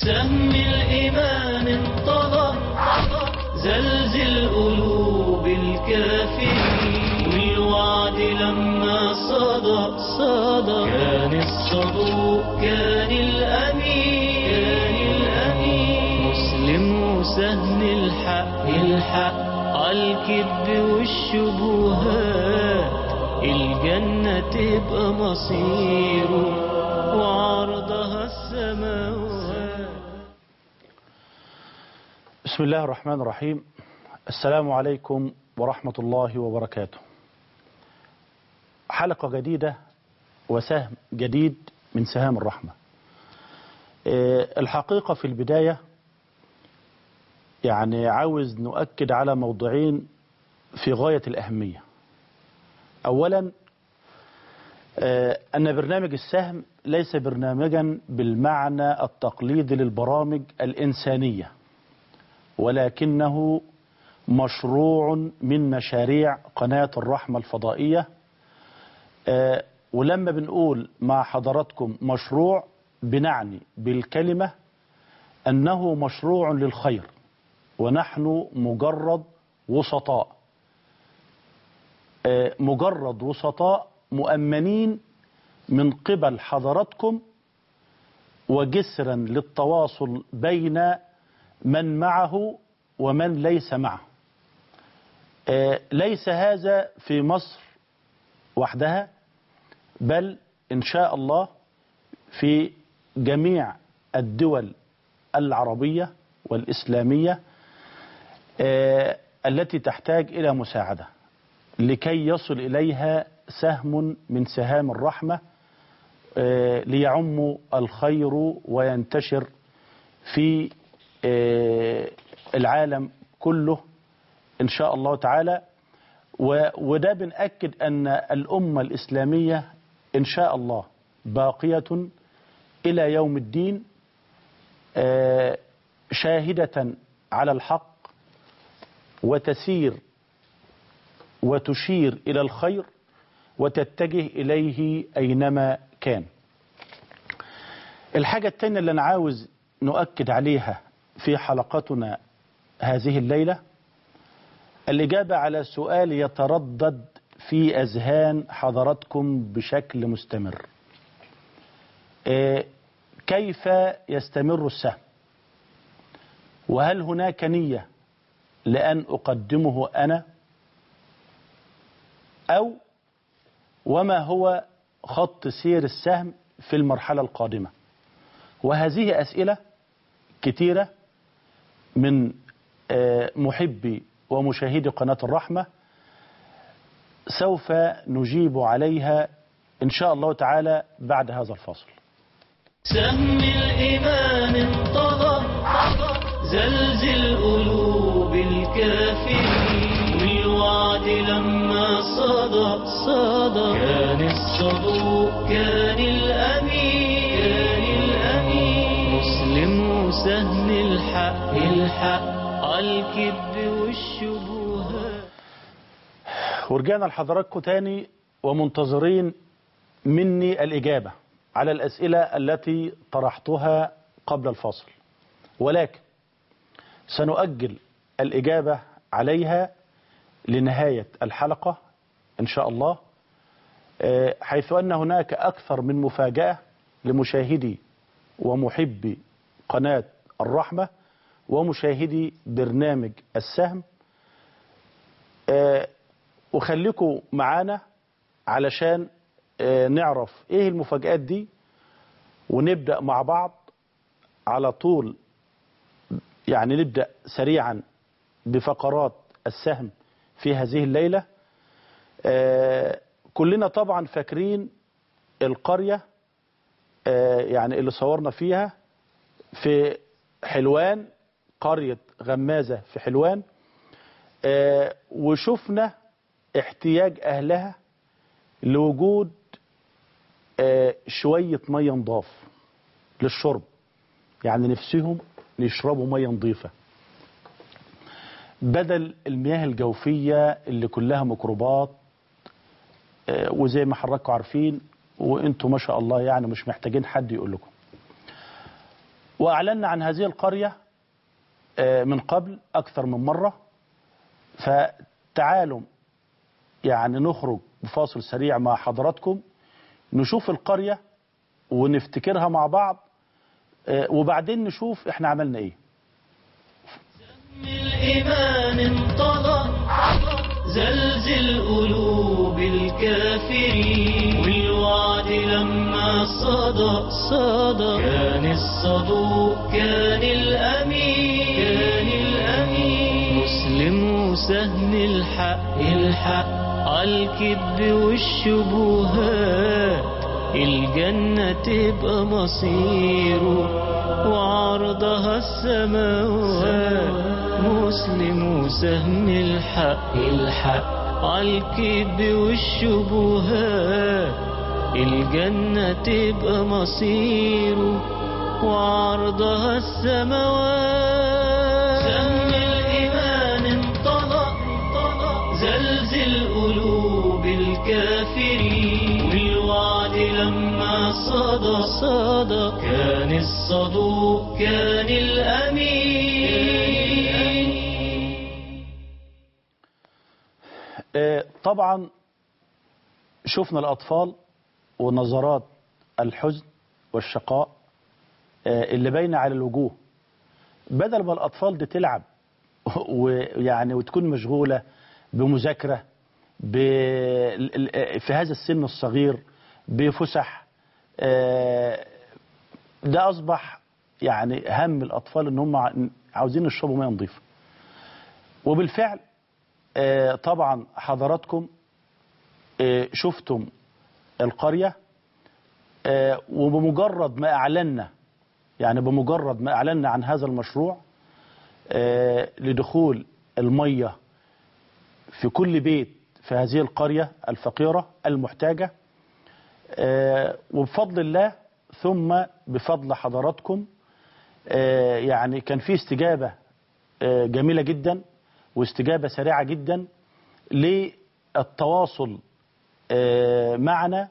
سهم الإيمان انطلق زلزل قلوب الكافرين والوعد لما صدق صدق كان الصدوق كان الأمين كان الأمين مسلم وسهم الحق الحق عالكذب والشبهات الجنة تبقى مصيره وعرضها السماوات بسم الله الرحمن الرحيم السلام عليكم ورحمة الله وبركاته حلقة جديدة وسهم جديد من سهام الرحمة آه، الحقيقة في البداية يعني عاوز نؤكد على موضوعين في غاية الأهمية أولا آه، أن برنامج السهم ليس برنامجا بالمعنى التقليدي للبرامج الإنسانية ولكنه مشروع من مشاريع قناة الرحمة الفضائية آه، ولما بنقول مع حضراتكم مشروع بنعني بالكلمة أنه مشروع للخير ونحن مجرد وسطاء آه، مجرد وسطاء مؤمنين من قبل حضراتكم وجسرا للتواصل بين من معه ومن ليس معه آه، ليس هذا في مصر وحدها بل إن شاء الله في جميع الدول العربية والإسلامية آه، التي تحتاج إلى مساعدة لكي يصل إليها سهم من سهام الرحمة آه، ليعم الخير وينتشر في آه، العالم كله إن شاء الله تعالى و- وده بنأكد أن الأمة الإسلامية إن شاء الله باقية إلى يوم الدين آه، شاهدة على الحق وتسير وتشير إلى الخير وتتجه إليه أينما كان الحاجة التانية اللي أنا عاوز نؤكد عليها في حلقتنا هذه الليلة الإجابة على سؤال يتردد في أذهان حضراتكم بشكل مستمر آه، كيف يستمر السهم وهل هناك نية لأن أقدمه أنا أو وما هو خط سير السهم في المرحلة القادمة وهذه أسئلة كتيرة من آه، محبي ومشاهدي قناة الرحمة سوف نجيب عليها إن شاء الله تعالى بعد هذا الفاصل سهم الإيمان انطلق زلزل قلوب الكافرين والوعد لما صدق صدق كان الصدوق كان الأمين كان الأمين مسلم وسهم الحق الحق عالكذب والشبهات ورجعنا لحضراتكم تاني ومنتظرين مني الإجابة على الأسئلة التي طرحتها قبل الفاصل ولكن سنؤجل الإجابة عليها لنهاية الحلقة إن شاء الله آه، حيث أن هناك أكثر من مفاجأة لمشاهدي ومحبي قناة الرحمة ومشاهدي برنامج السهم آه، وخليكم معانا علشان آه، نعرف ايه المفاجآت دي ونبدأ مع بعض على طول يعني نبدأ سريعا بفقرات السهم في هذه الليلة آه، كلنا طبعا فاكرين القرية آه، يعني اللي صورنا فيها في حلوان قرية غمازة في حلوان آه، وشفنا احتياج أهلها لوجود آه، شوية مية نضاف للشرب يعني نفسهم يشربوا مية نظيفة بدل المياه الجوفية اللي كلها ميكروبات آه، وزي ما حضراتكم عارفين وانتم ما شاء الله يعني مش محتاجين حد يقول لكم وأعلنا عن هذه القرية آه، من قبل أكثر من مرة فتعالوا يعني نخرج بفاصل سريع مع حضراتكم نشوف القرية ونفتكرها مع بعض آه، وبعدين نشوف احنا عملنا ايه الإيمان انطلق زلزل قلوب الكافرين والوعد لما صدق صدق كان الصدوق كان الأمين كان الأمين مسلم وسهم الحق الحق عالكذب والشبهات الجنة تبقى مصيره وعرضها السماوات مسلم وسهم الحق الحق عالكذب والشبهات الجنة تبقى مصيره وعرضها السماوات سم الإيمان انطلق زلزل قلوب الكافرين والوعد لما صدى صدى كان الصدوق كان الأمين آه، طبعا شفنا الأطفال ونظرات الحزن والشقاء آه، اللي باينة على الوجوه بدل ما الأطفال دي تلعب ويعني وتكون مشغولة بمذاكرة ب... في هذا السن الصغير بفسح آه، ده أصبح يعني هم الأطفال إن هم عاوزين يشربوا مياه نظيفة وبالفعل آه، طبعا حضراتكم آه، شفتم القرية آه، وبمجرد ما أعلنا يعني بمجرد ما أعلنا عن هذا المشروع آه، لدخول المية في كل بيت في هذه القرية الفقيرة المحتاجة آه، وبفضل الله ثم بفضل حضراتكم آه، يعني كان في استجابة آه، جميلة جدا واستجابة سريعة جدا للتواصل آه، معنا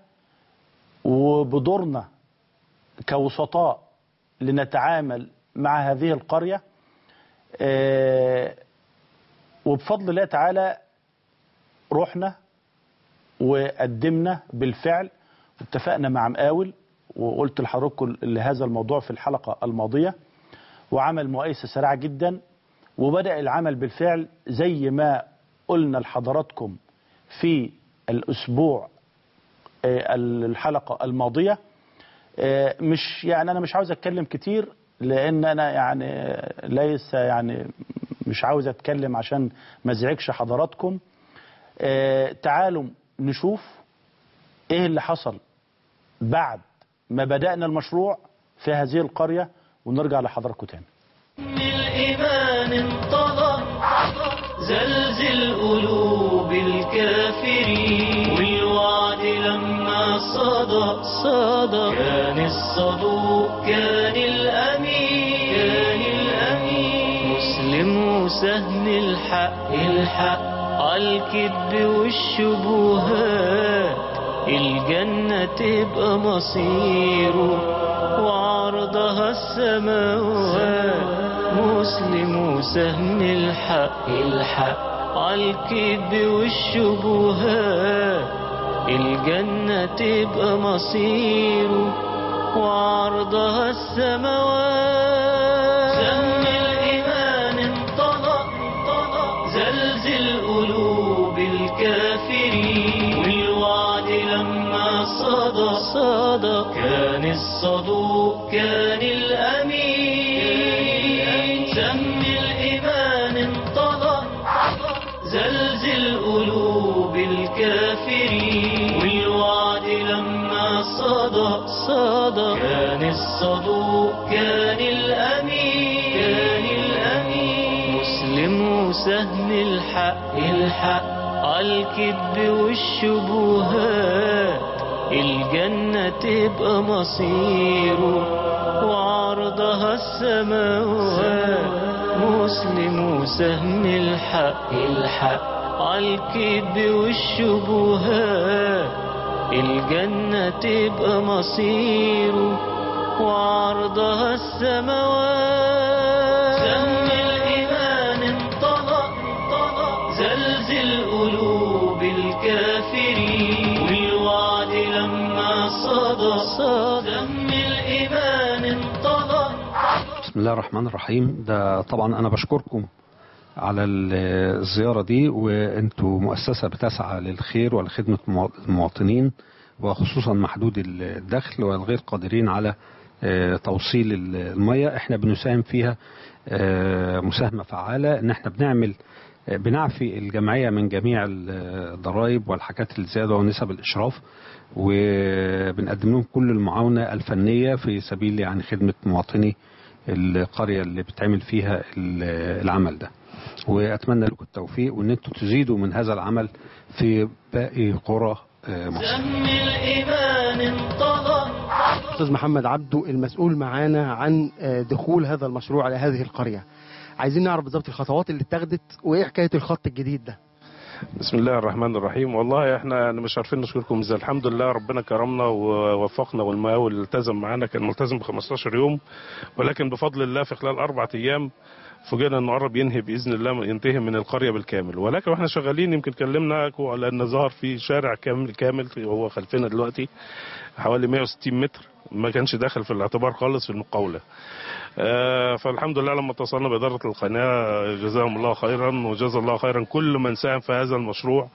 وبدورنا كوسطاء لنتعامل مع هذه القرية آه، وبفضل الله تعالى رحنا وقدمنا بالفعل اتفقنا مع مقاول وقلت لحضراتكم لهذا الموضوع في الحلقة الماضية وعمل مقايسة سريعة جدا وبدأ العمل بالفعل زي ما قلنا لحضراتكم في الأسبوع آه، الحلقة الماضية آه، مش يعني أنا مش عاوز أتكلم كتير لأن أنا يعني ليس يعني مش عاوز أتكلم عشان ما ازعجش حضراتكم آه، تعالوا نشوف إيه اللي حصل بعد ما بدأنا المشروع في هذه القرية ونرجع لحضراتكم تاني من الإيمان انطلق زلزل قلوب الكافرين والوعد لما صدى صدى كان الصدوق كان الأمين كان الأمين مسلم وسهم الحق الحق عالكذب والشبهات الجنة تبقى مصيره وعرضها السماوات مسلم وسهم الحق الحق عالكذب والشبهات الجنة تبقى مصيره وعرضها السماوات سم الإيمان انطلق زلزل قلوب الكافرين والوعد لما صدى صدى كان الصدوق كان الأمين سم الإيمان انطلق زلزل قلوب الكافرين والوعد لما صدى صدى كان الصدوق كان الأمين كان الأمين مسلم وسهم الحق الحق عالكذب والشبهات الجنة تبقى مصيره وعرضها السماوات مسلم وسهم الحق الحق عالكذب والشبهات الجنة تبقى مصيره وعرضها السماوات سم الإيمان انطلق زلزل قلوب الكافرين والوعد لما صدى سم الإيمان انطلق بسم الله الرحمن الرحيم ده طبعا انا بشكركم على ال- الزيارة دي وانتوا مؤسسة بتسعى للخير ولخدمة الموا- المواطنين وخصوصا محدود الدخل والغير قادرين على آه، توصيل ال- المية احنا بنساهم فيها آه، مساهمة فعالة ان احنا بنعمل آه، بنعفي الجمعية من جميع ال- الضرائب والحاجات الزيادة ونسب الإشراف وبنقدم لهم كل المعاونة الفنية في سبيل يعني خدمة مواطني القرية اللي بتعمل فيها ال- العمل ده وأتمنى لكم التوفيق وأن انتم تزيدوا من هذا العمل في باقي قرى آه، مصر سم الإيمان انطلق استاذ محمد عبده المسؤول معانا عن آه، دخول هذا المشروع على هذه القريه عايزين نعرف بالظبط الخطوات اللي اتخذت وايه حكايه الخط الجديد ده بسم الله الرحمن الرحيم والله احنا مش عارفين نشكركم ازاي الحمد لله ربنا كرمنا ووفقنا والمقاول التزم معانا كان ملتزم ب 15 يوم ولكن بفضل الله في خلال اربع ايام فوجئنا انه قرب ينهي باذن الله ينتهي من القريه بالكامل ولكن واحنا شغالين يمكن كلمناكم على ان ظهر في شارع كامل كامل وهو خلفنا دلوقتي حوالي 160 متر ما كانش داخل في الاعتبار خالص في المقاوله آه، فالحمد لله لما اتصلنا بإدارة القناة جزاهم الله خيرا وجزا الله خيرا كل من ساهم في هذا المشروع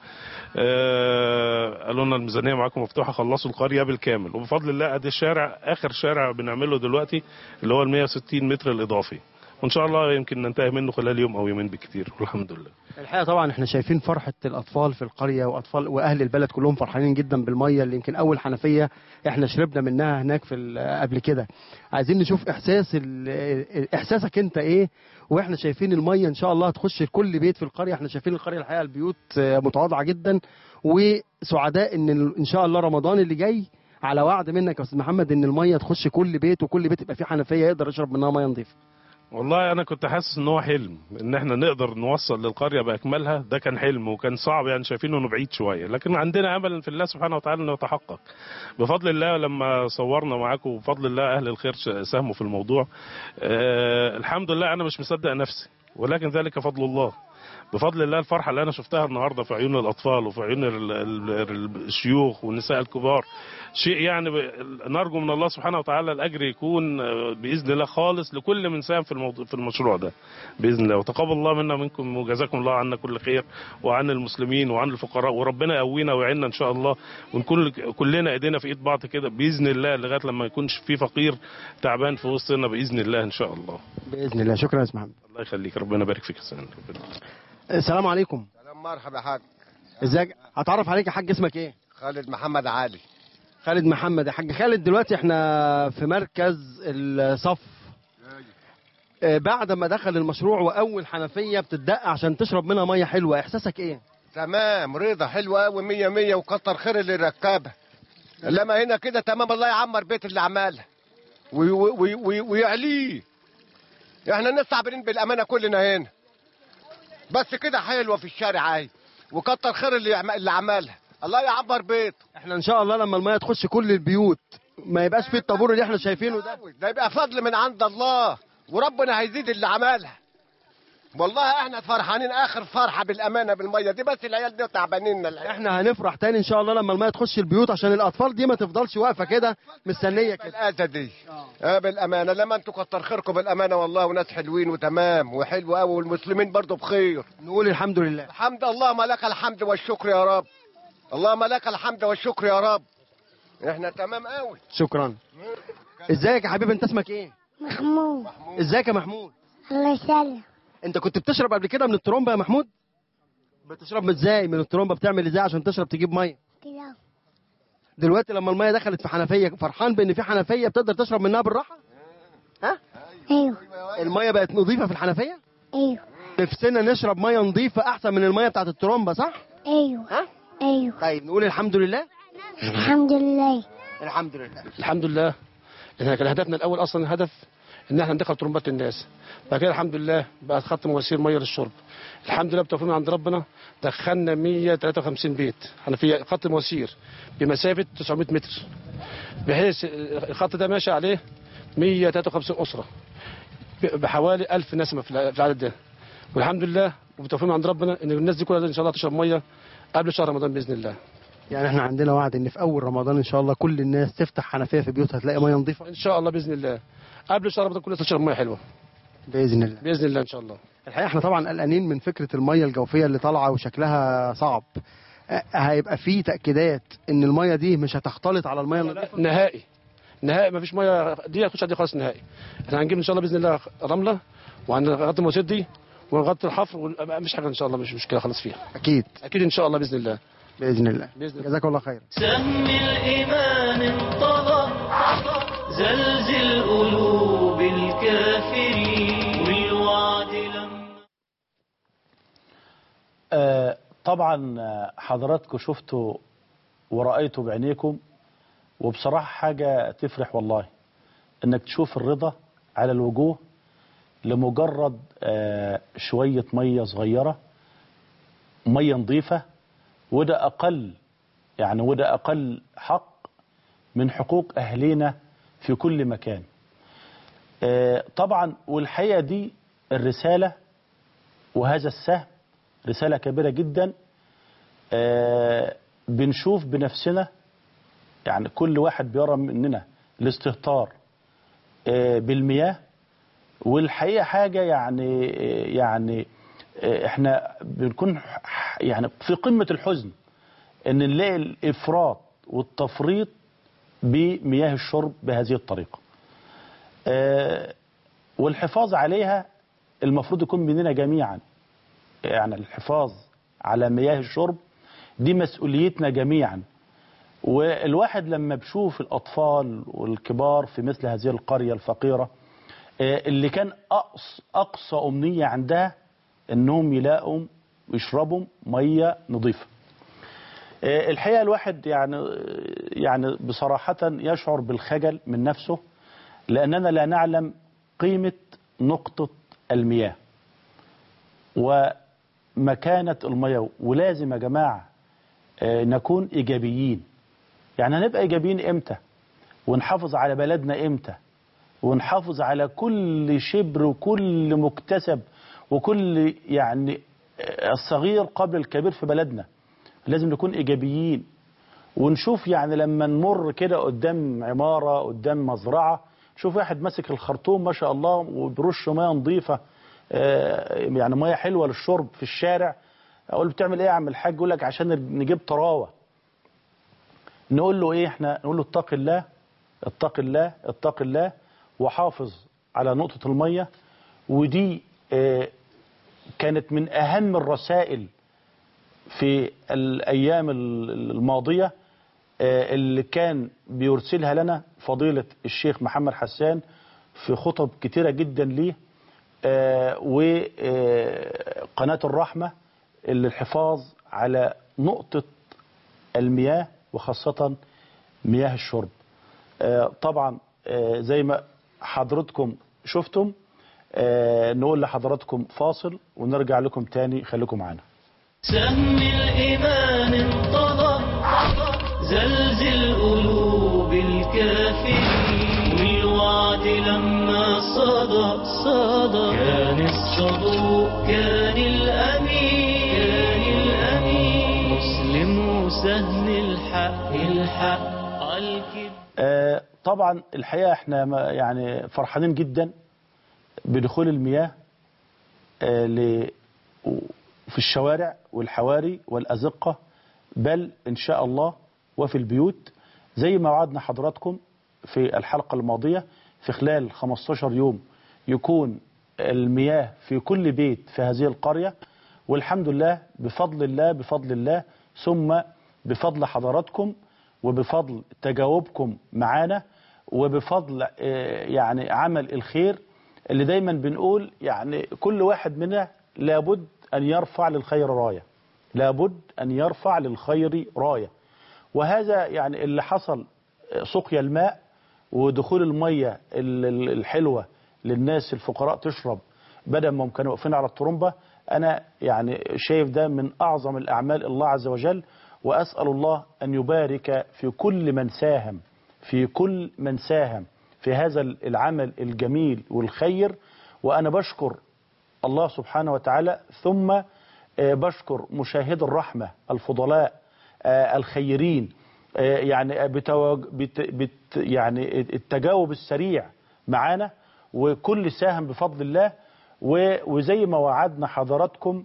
آه، قالوا لنا الميزانية معاكم مفتوحة خلصوا القرية بالكامل وبفضل الله ادي الشارع آخر شارع بنعمله دلوقتي اللي هو ال 160 متر الإضافي وإن شاء الله يمكن ننتهي منه خلال يوم أو يومين بالكثير والحمد لله الحقيقه طبعا احنا شايفين فرحه الاطفال في القريه واطفال واهل البلد كلهم فرحانين جدا بالميه اللي يمكن اول حنفيه احنا شربنا منها هناك في ال- قبل كده عايزين نشوف احساس ال- ال- احساسك انت ايه واحنا شايفين الميه ان شاء الله هتخش لكل بيت في القريه احنا شايفين القريه الحقيقه البيوت آه، متواضعه جدا وسعداء ان ال- ان شاء الله رمضان اللي جاي على وعد منك يا استاذ محمد ان الميه تخش كل بيت وكل بيت يبقى فيه حنفيه يقدر يشرب منها ميه نظيفه والله انا كنت حاسس ان هو حلم ان احنا نقدر نوصل للقريه باكملها ده كان حلم وكان صعب يعني شايفينه انه بعيد شويه لكن عندنا امل في الله سبحانه وتعالى انه يتحقق بفضل الله لما صورنا معاكم وبفضل الله اهل الخير ش- ساهموا في الموضوع آه الحمد لله انا مش مصدق نفسي ولكن ذلك فضل الله بفضل الله الفرحه اللي انا شفتها النهارده في عيون الاطفال وفي عيون ال- ال- ال- الشيوخ والنساء الكبار شيء يعني ب- نرجو من الله سبحانه وتعالى الاجر يكون آه، باذن الله خالص لكل من ساهم في الموضوع في المشروع ده باذن الله وتقبل الله منا منكم وجزاكم الله عنا كل خير وعن المسلمين وعن الفقراء وربنا يقوينا ويعيننا ان شاء الله ونكون كلنا ايدينا في ايد بعض كده باذن الله لغايه لما يكونش في فقير تعبان في وسطنا باذن الله ان شاء الله باذن الله شكرا يا استاذ محمد الله يخليك ربنا يبارك فيك يا سيدنا ربنا السلام عليكم سلام مرحبا يا حاج ازيك هتعرف عليك يا حاج اسمك ايه خالد محمد علي خالد محمد يا حاج خالد دلوقتي احنا في مركز الصف آه، بعد ما دخل المشروع واول حنفيه بتدق عشان تشرب منها ميه حلوه احساسك ايه تمام رضا حلوه قوي مية مية وكتر خير اللي ركبها لما هنا كده تمام الله يعمر بيت اللي عملها وي- وي- وي- ويعليه احنا الناس تعبانين بالامانه كلنا هنا بس كده حلوه في الشارع اهي وكتر خير اللي يعم- اللي عملها الله يعمر بيته احنا ان شاء الله لما الميه تخش كل البيوت ما يبقاش فيه الطابور اللي احنا شايفينه ده ده يبقى فضل من عند الله وربنا هيزيد اللي عملها والله احنا فرحانين اخر فرحه بالامانه بالميه دي بس العيال دي تعبانين العيال. احنا هنفرح تاني ان شاء الله لما الميه تخش البيوت عشان الاطفال دي ما تفضلش واقفه كده مستنيه كده الآذى دي اه بالامانه لما انتوا كتر خيركم بالامانه والله وناس حلوين وتمام وحلو قوي والمسلمين برضو بخير نقول الحمد لله الحمد اللهم لك الحمد والشكر يا رب اللهم لك الحمد والشكر يا رب احنا تمام قوي شكرا ازيك يا حبيبي انت اسمك ايه محمود ازيك يا محمود الله يسلم انت كنت بتشرب قبل كده من الترومبه يا محمود بتشرب ازاي من الترومبه بتعمل ازاي عشان تشرب تجيب ميه كده دلوقتي لما الميه دخلت في حنفيه فرحان بان في حنفيه بتقدر تشرب منها بالراحه ها ايوه الميه بقت نظيفه في الحنفيه ايوه نفسنا نشرب ميه نظيفه احسن من الميه بتاعت الترومبه صح ايوه ها ايوه طيب نقول الحمد لله الحمد لله الحمد لله الحمد لله احنا كان هدفنا الاول اصلا الهدف ان احنا ندخل طرمبات الناس بعد كده الحمد لله بقى خط مواسير ميه للشرب الحمد لله بتوفيق من عند ربنا دخلنا 153 بيت احنا في خط مواسير بمسافه 900 متر بحيث الخط ده ماشي عليه 153 اسره ب- بحوالي 1000 نسمه في الع- في العدد ده والحمد لله وبتوفيق من عند ربنا ان الناس دي كلها ان شاء الله تشرب ميه قبل شهر رمضان باذن الله يعني احنا عندنا وعد ان في اول رمضان ان شاء الله كل الناس تفتح حنفيه في بيوتها تلاقي ميه نظيفه ان شاء الله باذن الله قبل شهر رمضان كل الناس تشرب ميه حلوه باذن الله باذن الله ان شاء الله الحقيقه احنا طبعا قلقانين من فكره الميه الجوفيه اللي طالعه وشكلها صعب أه، هيبقى في تاكيدات ان الميه دي مش هتختلط على الميه النظيفه نهائي نهائي ما فيش ميه دي هتخش على دي خالص نهائي احنا هنجيب ان شاء الله باذن الله رمله وهنغطي المواسير دي ونغطي الحفر وال- مش حاجه ان شاء الله مش مشكله خالص فيها اكيد اكيد ان شاء الله باذن الله باذن الله باذن الله جزاك الله خير سهم الإيمان انطلق زلزل قلوب الكافرين والوعد لما آه، طبعا آه، حضراتكم شفتوا ورأيتوا بعينيكم وبصراحة حاجة تفرح والله انك تشوف الرضا على الوجوه لمجرد آه، شوية مية صغيرة مية نظيفة وده أقل يعني وده أقل حق من حقوق أهلنا في كل مكان آه، طبعا والحقيقة دي الرسالة وهذا السهم رسالة كبيرة جدا آه، بنشوف بنفسنا يعني كل واحد بيرى مننا الاستهتار آه، بالمياه والحقيقة حاجة يعني يعني آه، احنا بنكون ح- يعني في قمة الحزن ان نلاقي الافراط والتفريط بمياه الشرب بهذه الطريقة آه، والحفاظ عليها المفروض يكون مننا جميعا يعني الحفاظ على مياه الشرب دي مسؤوليتنا جميعا والواحد لما بشوف الأطفال والكبار في مثل هذه القرية الفقيرة آه، اللي كان أقص أقصى أمنية عندها أنهم يلاقوا ويشربوا مية نظيفة آه، الحقيقة الواحد يعني يعني بصراحة يشعر بالخجل من نفسه لأننا لا نعلم قيمة نقطة المياه ومكانة المياه ولازم يا جماعة آه، نكون إيجابيين يعني هنبقى إيجابيين إمتى ونحافظ على بلدنا إمتى ونحافظ على كل شبر وكل مكتسب وكل يعني آه، الصغير قبل الكبير في بلدنا لازم نكون إيجابيين ونشوف يعني لما نمر كده قدام عمارة قدام مزرعة شوف واحد ماسك الخرطوم ما شاء الله وبرش مياه نظيفة آه، يعني مياه حلوة للشرب في الشارع اقول له بتعمل ايه يا عم الحاج يقول لك عشان نجيب طراوة نقول له ايه احنا نقول له اتق الله اتق الله اتق الله وحافظ على نقطة المية ودي آه، كانت من اهم الرسائل في الأيام الماضية آه، اللي كان بيرسلها لنا فضيلة الشيخ محمد حسان في خطب كتيرة جدا ليه وقناة الرحمة اللي الحفاظ على نقطة المياه وخاصة مياه الشرب آه، طبعا آه، زي ما حضرتكم شفتم آه، نقول لحضراتكم فاصل ونرجع لكم تاني خليكم معنا سهم الإيمان انطلق زلزل قلوب الكافرين والوعد لما صدق صدق كان الصدوق كان الأمين كان الأمين مسلم وسهم الحق الحق عالكب آه، طبعا الحقيقة احنا ما- يعني فرحانين جدا بدخول المياه آه، ل- في الشوارع والحواري والأزقة بل إن شاء الله وفي البيوت زي ما وعدنا حضراتكم في الحلقة الماضية في خلال 15 يوم يكون المياه في كل بيت في هذه القرية والحمد لله بفضل الله بفضل الله ثم بفضل حضراتكم وبفضل تجاوبكم معانا وبفضل آه، يعني عمل الخير اللي دايما بنقول يعني كل واحد منا لابد أن يرفع للخير راية لابد أن يرفع للخير راية وهذا يعني اللي حصل آه، سقيا الماء ودخول المية ال- ال- الحلوة للناس الفقراء تشرب بدل ما هم كانوا واقفين على الطرمبة أنا يعني شايف ده من أعظم الأعمال الله عز وجل وأسأل الله أن يبارك في كل من ساهم في كل من ساهم في هذا العمل الجميل والخير وأنا بشكر الله سبحانه وتعالى ثم آه، بشكر مشاهد الرحمة الفضلاء آه، الخيرين آه، يعني بتواج... بت... بت... يعني التجاوب السريع معانا وكل ساهم بفضل الله و... وزي ما وعدنا حضراتكم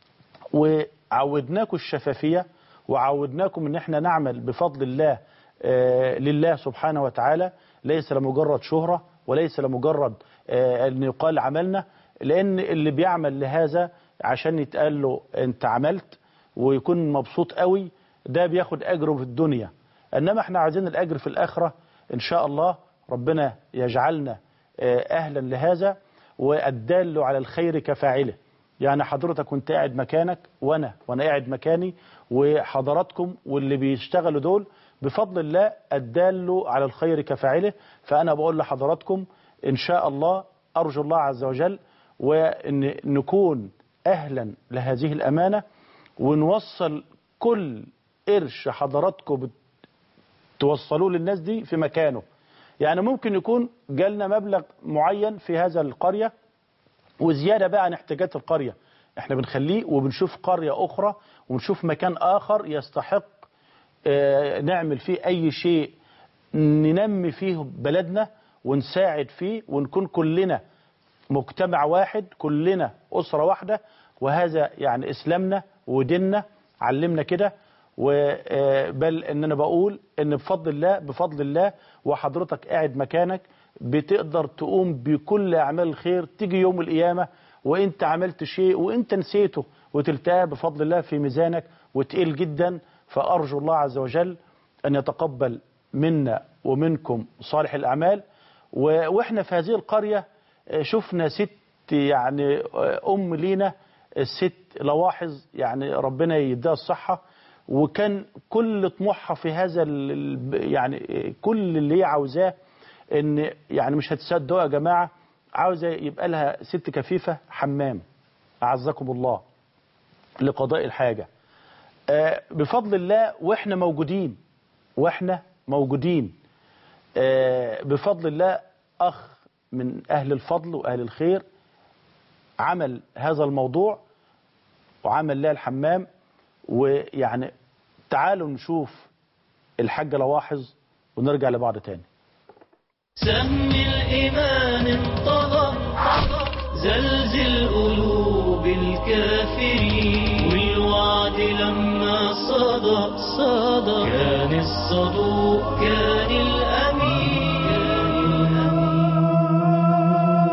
وعودناكم الشفافية وعودناكم ان احنا نعمل بفضل الله آه، لله سبحانه وتعالى ليس لمجرد شهرة وليس لمجرد آه، ان يقال عملنا لان اللي بيعمل لهذا عشان يتقال له انت عملت ويكون مبسوط قوي ده بياخد اجره في الدنيا انما احنا عايزين الاجر في الاخرة ان شاء الله ربنا يجعلنا آه، اهلا لهذا والدال على الخير كفاعله يعني حضرتك كنت قاعد مكانك وانا وانا قاعد مكاني وحضراتكم واللي بيشتغلوا دول بفضل الله الدال على الخير كفاعله فانا بقول لحضراتكم ان شاء الله ارجو الله عز وجل وان نكون اهلا لهذه الامانه ونوصل كل قرش حضراتكم بت- توصلوه للناس دي في مكانه يعني ممكن يكون جالنا مبلغ معين في هذا القريه وزيادة بقى عن احتياجات القرية احنا بنخليه وبنشوف قرية أخرى ونشوف مكان آخر يستحق آه، نعمل فيه أي شيء ننمي فيه بلدنا ونساعد فيه ونكون كلنا مجتمع واحد كلنا أسرة واحدة وهذا يعني إسلامنا وديننا علمنا كده وبل ان انا بقول ان بفضل الله بفضل الله وحضرتك قاعد مكانك بتقدر تقوم بكل اعمال الخير تيجي يوم القيامه وانت عملت شيء وانت نسيته وتلتقى بفضل الله في ميزانك وتقيل جدا فارجو الله عز وجل ان يتقبل منا ومنكم صالح الاعمال و- واحنا في هذه القريه آه، شفنا ست يعني آه، ام لينا الست لواحظ يعني ربنا يديها الصحه وكان كل طموحها في هذا ال- ال- يعني كل اللي هي عاوزاه ان يعني مش هتصدقوا يا جماعه عاوزه يبقى لها ست كفيفه حمام اعزكم الله لقضاء الحاجه آه، بفضل الله واحنا موجودين واحنا موجودين آه، بفضل الله اخ من اهل الفضل واهل الخير عمل هذا الموضوع وعمل لها الحمام ويعني تعالوا نشوف الحاجة لواحظ ونرجع لبعض تاني سهم الإيمان انطلق زلزل قلوب الكافرين والوعد لما صدق صدق كان الصدوق كان الأمين كان الأمين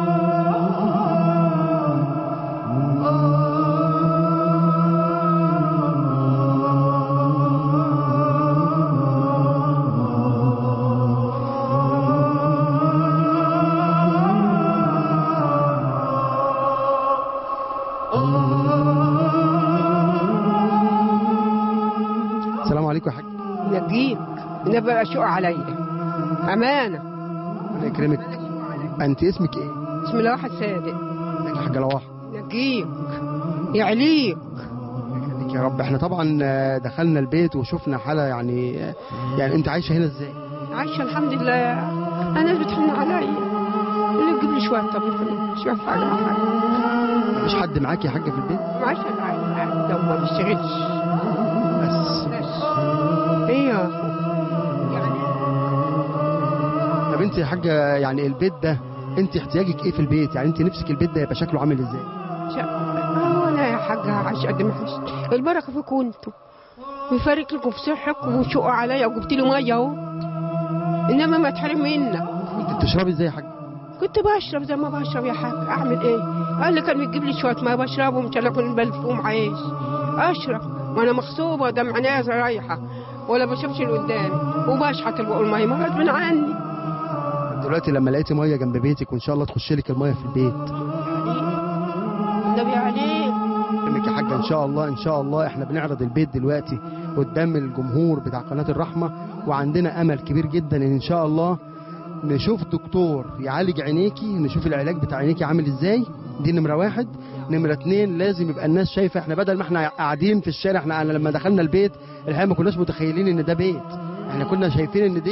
السلام عليكم يا حاج نجيك نبقى شوق عليا أمانة ربنا يكرمك انت اسمك ايه؟ بسم الله واحد صادق ازيك يا حاجه لواحظ نجيك يعليك يخليك يا رب احنا طبعا آه، دخلنا البيت وشفنا حاله يعني آه، يعني انت عايشه هنا ازاي؟ عايشة الحمد لله أنا بتحن عليا اللي تجيب لي شوية طبيخ شوية حاجة حاجة مفيش حد معاك يا حاجه في البيت؟ معاش العيل لو ما بيشتغلش بس بس ايوه يعني طب انت يا حاجه يعني البيت ده انت احتياجك ايه في البيت؟ يعني انت نفسك البيت ده يبقى شكله عامل ازاي؟ شا- انا يا حاجة عايش قد ما عشت البركة فيكم انتوا ويفارق لكم في صحتكم وشقوا عليا وجبت لي مية اهو انما ما تحرم منك انت بتشربي ازاي يا حاجه؟ كنت بشرب زي ما بشرب يا حاج اعمل ايه قال لي كان بيجيب لي شويه ما بشربهم مش انا كنت بلفهم عيش اشرب وانا مغصوبه دمع ناس رايحه ولا بشوفش اللي قدامي وبشحت البق الميه ما غصب عني دلوقتي لما لقيتي ميه جنب بيتك وان شاء الله تخش لك الميه في البيت النبي عليك انك يا حاجه ان شاء الله ان شاء الله احنا بنعرض البيت دلوقتي قدام الجمهور بتاع قناه الرحمه وعندنا امل كبير جدا ان ان شاء الله نشوف دكتور يعالج عينيكي نشوف العلاج بتاع عينيكي عامل ازاي دي نمره واحد نمره اتنين لازم يبقى الناس شايفه احنا بدل ما احنا قاعدين في الشارع احنا أنا لما دخلنا البيت الحقيقه ما كناش متخيلين ان ده بيت احنا كنا شايفين ان دي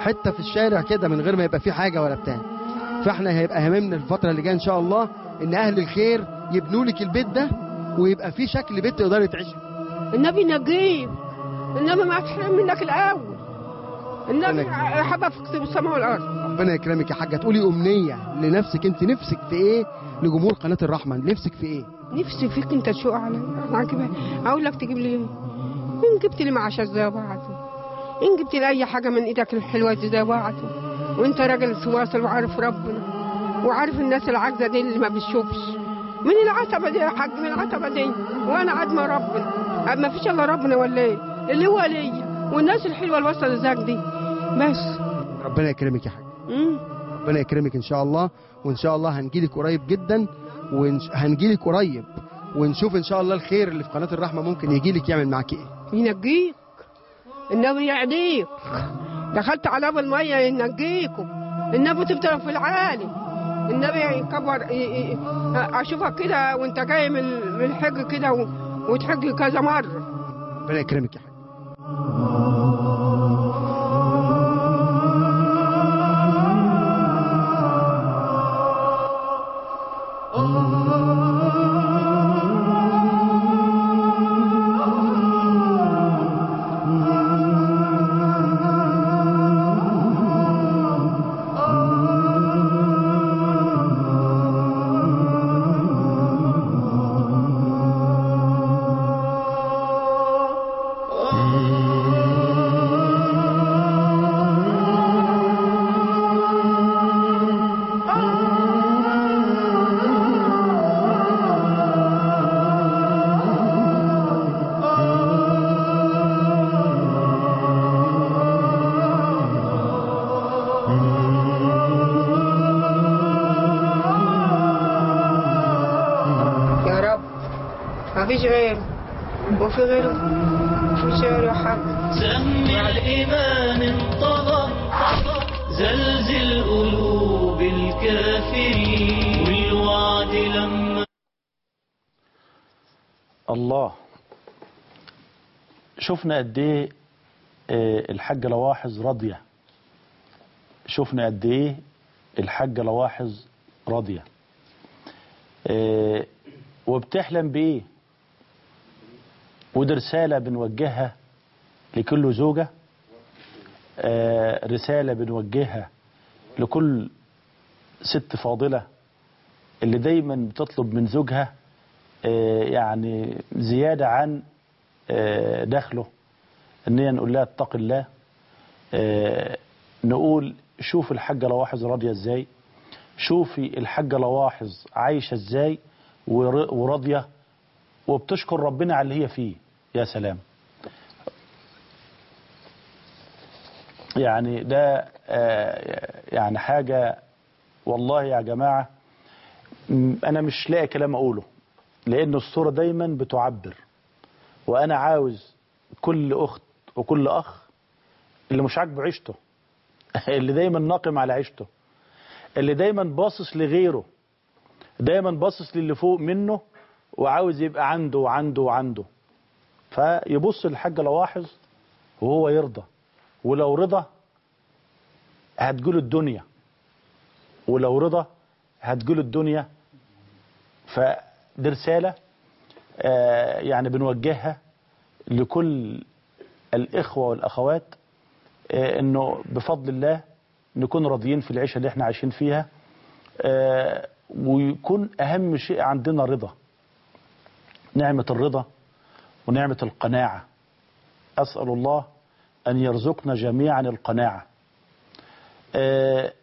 حته في الشارع كده من غير ما يبقى في حاجه ولا بتاع فاحنا هيبقى هممنا الفتره اللي جايه ان شاء الله ان اهل الخير يبنوا لك البيت ده ويبقى في شكل بيت تقدري تعيشي النبي نجيب النبي ما تحرم منك الاول النبي حبه في كتب السماء والارض ربنا يكرمك يا حاجه تقولي امنيه لنفسك انت نفسك في ايه لجمهور قناه الرحمه نفسك في ايه نفسي فيك انت تشوق علي انا عاجبها اقول لك تجيب لي ايه ان جبت لي معاشات زي بعضه ان جبت لي اي حاجه من ايدك الحلوه دي زي بعضه وانت راجل واصل وعارف ربنا وعارف الناس العاجزه دي اللي ما بتشوفش من العتبه دي يا حاج من العتبه دي وانا عدمه ربنا أب ما فيش الا ربنا ولا ايه اللي هو ليا والناس الحلوه اللي وصلت زيك دي بس ربنا يكرمك يا حاجه مم. ربنا يكرمك ان شاء الله وان شاء الله هنجيلك قريب جدا وهنجيلك قريب ونشوف ان شاء الله الخير اللي في قناه الرحمه ممكن يجيلك يعمل معاك ايه ينجيك النبي يعديك دخلت على ابو الميه ينجيكم النبي تفضل في العالي النبي يكبر ي- ي- اشوفك كده وانت جاي من من الحج كده و- وتحج كذا مره ربنا يكرمك يا حاجه يا رب ما فيش غيره وفي غيره مفيش غيره يا حاج سم الإيمان انطلق زلزل قلوب الكافرين والوعد لما الله شفنا قد ايه آه، الحاجة لواحظ راضية شفنا قد ايه الحاجة لواحظ راضية آه، وبتحلم بايه ودي رسالة بنوجهها لكل زوجة آه، رسالة بنوجهها لكل ست فاضلة اللي دايما بتطلب من زوجها آه، يعني زيادة عن آه، دخله ان هي نقول لها اتق الله آه، نقول شوف الحاجة لواحظ راضية ازاي شوفي الحاجة لواحظ عايشة ازاي ور- وراضية وبتشكر ربنا على اللي هي فيه يا سلام يعني ده آه، يعني حاجة والله يا جماعة م- أنا مش لاقي كلام أقوله لأن الصورة دايما بتعبر وأنا عاوز كل أخت وكل أخ اللي مش عاجبه عيشته اللي دايما ناقم على عيشته اللي دايما باصص لغيره دايما باصص للي فوق منه وعاوز يبقى عنده وعنده وعنده فيبص للحاج لواحظ وهو يرضى ولو رضى هتجوله الدنيا ولو رضى هتجوله الدنيا فدي رسالة آه، يعني بنوجهها لكل الإخوة والأخوات آه، إنه بفضل الله نكون راضيين في العيشة اللي احنا عايشين فيها آه، ويكون أهم شيء عندنا رضا نعمة الرضا ونعمة القناعة أسأل الله أن يرزقنا جميعا القناعة آه،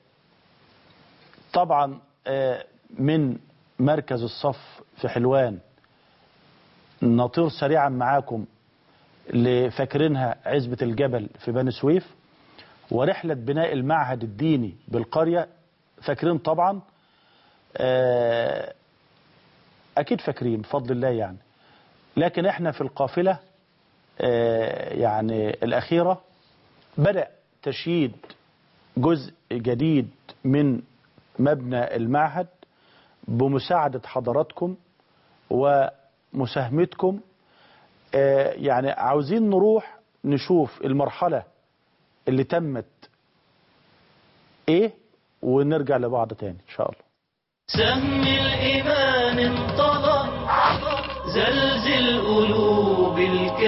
طبعا آه، من مركز الصف في حلوان نطير سريعا معاكم لفاكرينها عزبة الجبل في بني سويف ورحلة بناء المعهد الديني بالقرية فاكرين طبعا آه، أكيد فاكرين بفضل الله يعني لكن احنا في القافلة آه، يعني الأخيرة بدأ تشييد جزء جديد من مبنى المعهد بمساعدة حضراتكم ومساهمتكم آه، يعني عاوزين نروح نشوف المرحلة اللي تمت ايه ونرجع لبعض تاني ان شاء الله سهم الإيمان انطلق زلزل قلوب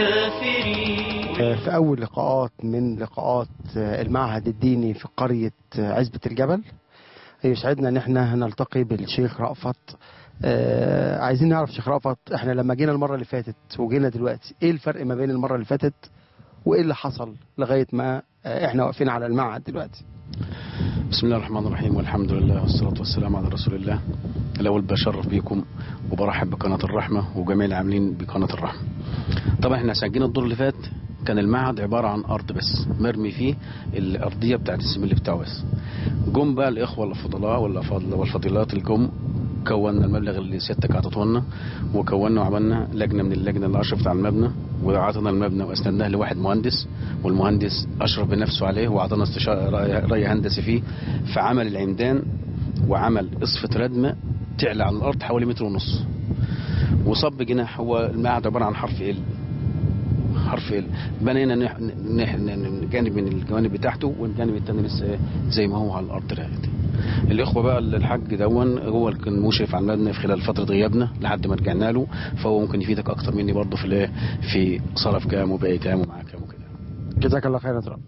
الكافرين في أول لقاءات من لقاءات المعهد الديني في قرية عزبة الجبل يسعدنا ان احنا نلتقي بالشيخ رأفت آه، عايزين نعرف شيخ رأفت احنا لما جينا المرة اللي فاتت وجينا دلوقتي ايه الفرق ما بين المرة اللي فاتت وايه اللي حصل لغاية ما آه، احنا واقفين على المعهد دلوقتي بسم الله الرحمن الرحيم والحمد لله والصلاة والسلام على رسول الله الأول بشرف بيكم وبرحب بقناة الرحمة وجميع العاملين بقناة الرحمة طبعا احنا سجلنا الدور اللي فات كان المعهد عبارة عن أرض بس مرمي فيه الأرضية بتاعت السميل بتاعه بس جم بقى الإخوة الفضلاء والأفاضل والفضيلات الجم كونا المبلغ اللي سيادتك اعطته لنا وكونا وعملنا لجنه من اللجنه اللي اشرفت على المبنى وعطنا المبنى واسندناه لواحد مهندس والمهندس اشرف بنفسه عليه واعطانا استشاره رأي- راي هندسي فيه فعمل العمدان وعمل قصفه ردمه تعلى على الارض حوالي متر ونص وصب جناح هو المعهد عباره عن حرف ال حرف ال بنينا نح... نح... ن- جانب من الجوانب بتاعته والجانب الثاني لسه إيه زي ما هو على الارض راقد الاخوه بقى الحاج دون هو اللي كان مشرف على المبنى في خلال فتره غيابنا لحد ما رجعنا له فهو ممكن يفيدك اكتر مني برضه في الايه في صرف كام وباقي كام ومعاه كام وكده جزاك الله خيرا يا رب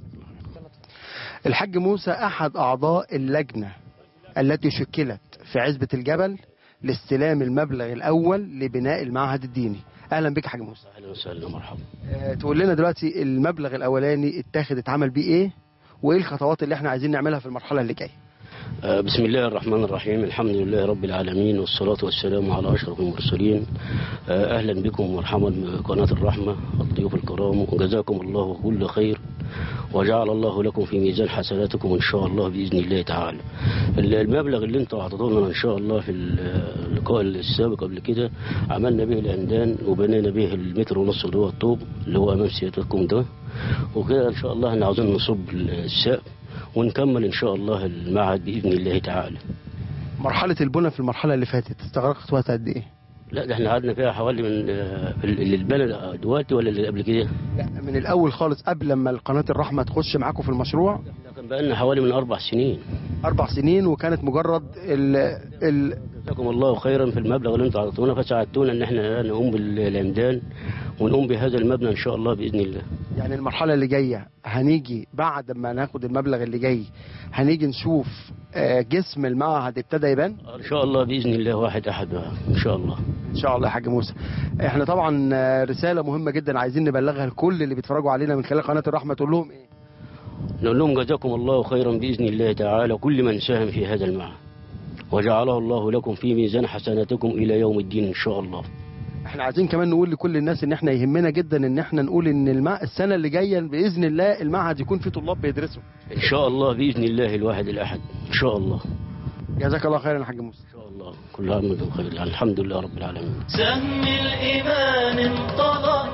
الحاج موسى أحد أعضاء اللجنة التي شكلت في عزبة الجبل لاستلام المبلغ الأول لبناء المعهد الديني أهلا بك يا حاج موسى اهلا وسهلا مرحبا آه، تقول لنا دلوقتي المبلغ الأولاني اتاخد اتعمل بيه إيه وإيه الخطوات اللي احنا عايزين نعملها في المرحلة اللي جاية آه، بسم الله الرحمن الرحيم الحمد لله رب العالمين والصلاة والسلام على أشرف المرسلين آه، أهلا بكم ومرحبا بقناة الرحمة الضيوف الكرام وجزاكم الله كل خير وجعل الله لكم في ميزان حسناتكم إن شاء الله بإذن الله تعالى ال- المبلغ اللي انتوا اعطيتوه لنا إن شاء الله في اللقاء السابق قبل كده عملنا به العمدان وبنينا به المتر ونص اللي هو الطوب اللي هو أمام سيادتكم ده وكده إن شاء الله احنا عاوزين نصب السقف ونكمل إن شاء الله المعهد بإذن الله تعالى مرحلة البنى في المرحلة اللي فاتت استغرقت وقت قد إيه لا ده احنا قعدنا فيها حوالي من آه، اللي اتبنى دلوقتي ولا اللي قبل كده لا من الأول خالص قبل ما القناة الرحمة تخش معاكم في المشروع ده كان بقالنا حوالي من أربع سنين أربع سنين وكانت مجرد ال ال جزاكم الله خيرا في المبلغ اللي انتم اعطيتونا فساعدتونا ان احنا نقوم بالعمدان ونقوم بهذا المبنى ان شاء الله باذن الله يعني المرحلة اللي جاية هنيجي بعد ما ناخد المبلغ اللي جاي هنيجي نشوف آه، جسم المعهد ابتدى يبان ان شاء الله باذن الله واحد احد بقى. ان شاء الله ان شاء الله يا حاج موسى احنا طبعا آه، رسالة مهمة جدا عايزين نبلغها لكل اللي بيتفرجوا علينا من خلال قناة الرحمة تقول لهم ايه نقول لهم جزاكم الله خيرا باذن الله تعالى كل من ساهم في هذا المعهد وجعله الله لكم في ميزان حسناتكم الى يوم الدين ان شاء الله احنا عايزين كمان نقول لكل الناس ان احنا يهمنا جدا ان احنا نقول ان المع... السنة اللي جاية باذن الله المعهد يكون فيه طلاب بيدرسوا ان شاء الله باذن الله الواحد الاحد ان شاء الله جزاك الله خيرا يا حاج موسى ان شاء الله كل عام وانتم بخير الحمد لله رب العالمين سهم الإيمان انطلق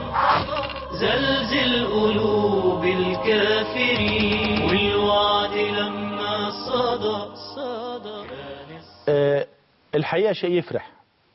زلزل قلوب الكافرين والوعد لما صدى صدى آه، الحقيقة شيء يفرح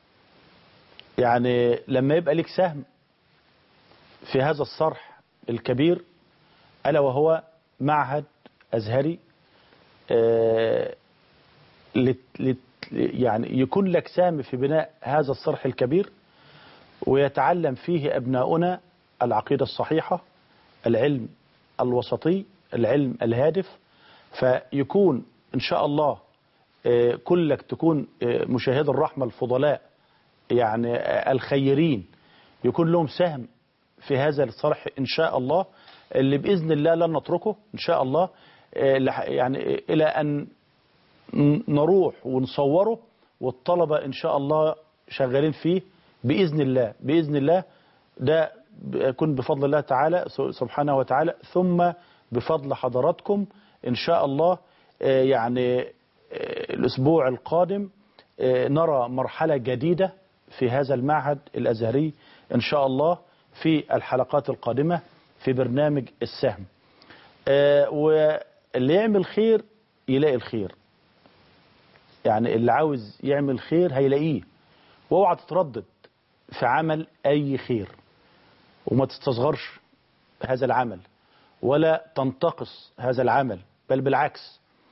يعني لما يبقى لك سهم في هذا الصرح الكبير ألا وهو معهد أزهري آه، لت لت يعني يكون لك سهم في بناء هذا الصرح الكبير ويتعلم فيه أبناؤنا العقيدة الصحيحة العلم الوسطي العلم الهادف فيكون إن شاء الله آه، كلك تكون آه، مشاهد الرحمة الفضلاء يعني آه، الخيرين يكون لهم سهم في هذا الصرح إن شاء الله اللي بإذن الله لن نتركه إن شاء الله آه، لح- يعني إلى أن ن- نروح ونصوره والطلبة إن شاء الله شغالين فيه بإذن الله بإذن الله ده يكون بفضل الله تعالى سبحانه وتعالى ثم بفضل حضراتكم إن شاء الله آه، يعني آه، الأسبوع القادم آه، نرى مرحلة جديدة في هذا المعهد الأزهري إن شاء الله في الحلقات القادمة في برنامج السهم آه، واللي يعمل خير يلاقي الخير يعني اللي عاوز يعمل خير هيلاقيه واوعى تتردد في عمل أي خير وما تستصغرش هذا العمل ولا تنتقص هذا العمل بل بالعكس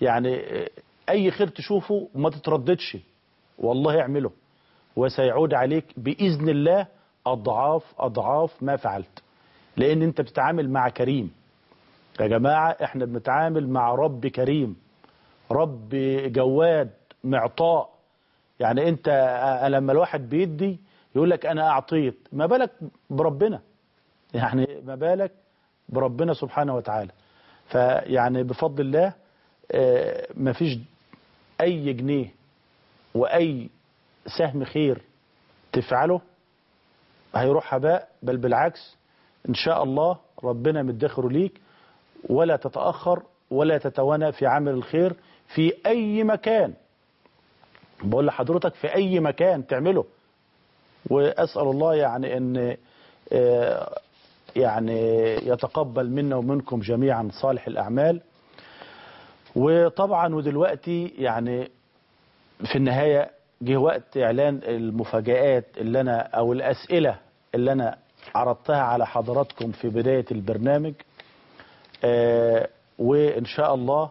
يعني آه، اي خير تشوفه ما تترددش والله اعمله وسيعود عليك باذن الله اضعاف اضعاف ما فعلت لان انت بتتعامل مع كريم يا جماعه احنا بنتعامل مع رب كريم رب جواد معطاء يعني انت آه، لما الواحد بيدي يقول لك انا اعطيت ما بالك بربنا يعني ما بالك بربنا سبحانه وتعالى فيعني بفضل الله آه، ما فيش اي جنيه واي سهم خير تفعله هيروح هباء بل بالعكس ان شاء الله ربنا مدخره ليك ولا تتاخر ولا تتوانى في عمل الخير في اي مكان بقول لحضرتك في اي مكان تعمله واسال الله يعني ان آه، يعني يتقبل منا ومنكم جميعا صالح الاعمال وطبعا ودلوقتي يعني في النهايه جه وقت اعلان المفاجآت اللي انا او الاسئله اللي انا عرضتها على حضراتكم في بدايه البرنامج آه، وان شاء الله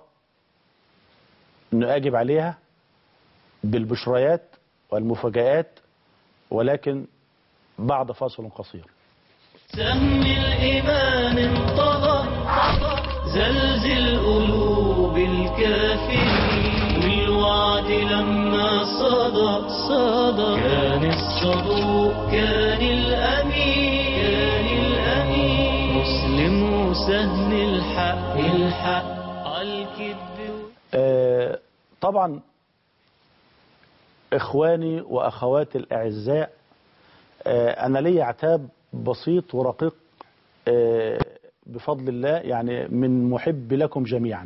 نجيب عليها بالبشريات والمفاجآت ولكن بعد فاصل قصير سهم الإيمان انطلق زلزل قلوب الكافرين والوعد لما صدى صدى كان الصدوق كان الأمين كان الأمين مسلم وسهم الحق الحق عالكذب آه، طبعا إخواني وأخواتي الأعزاء آه، أنا لي عتاب بسيط ورقيق آه، بفضل الله يعني من محب لكم جميعا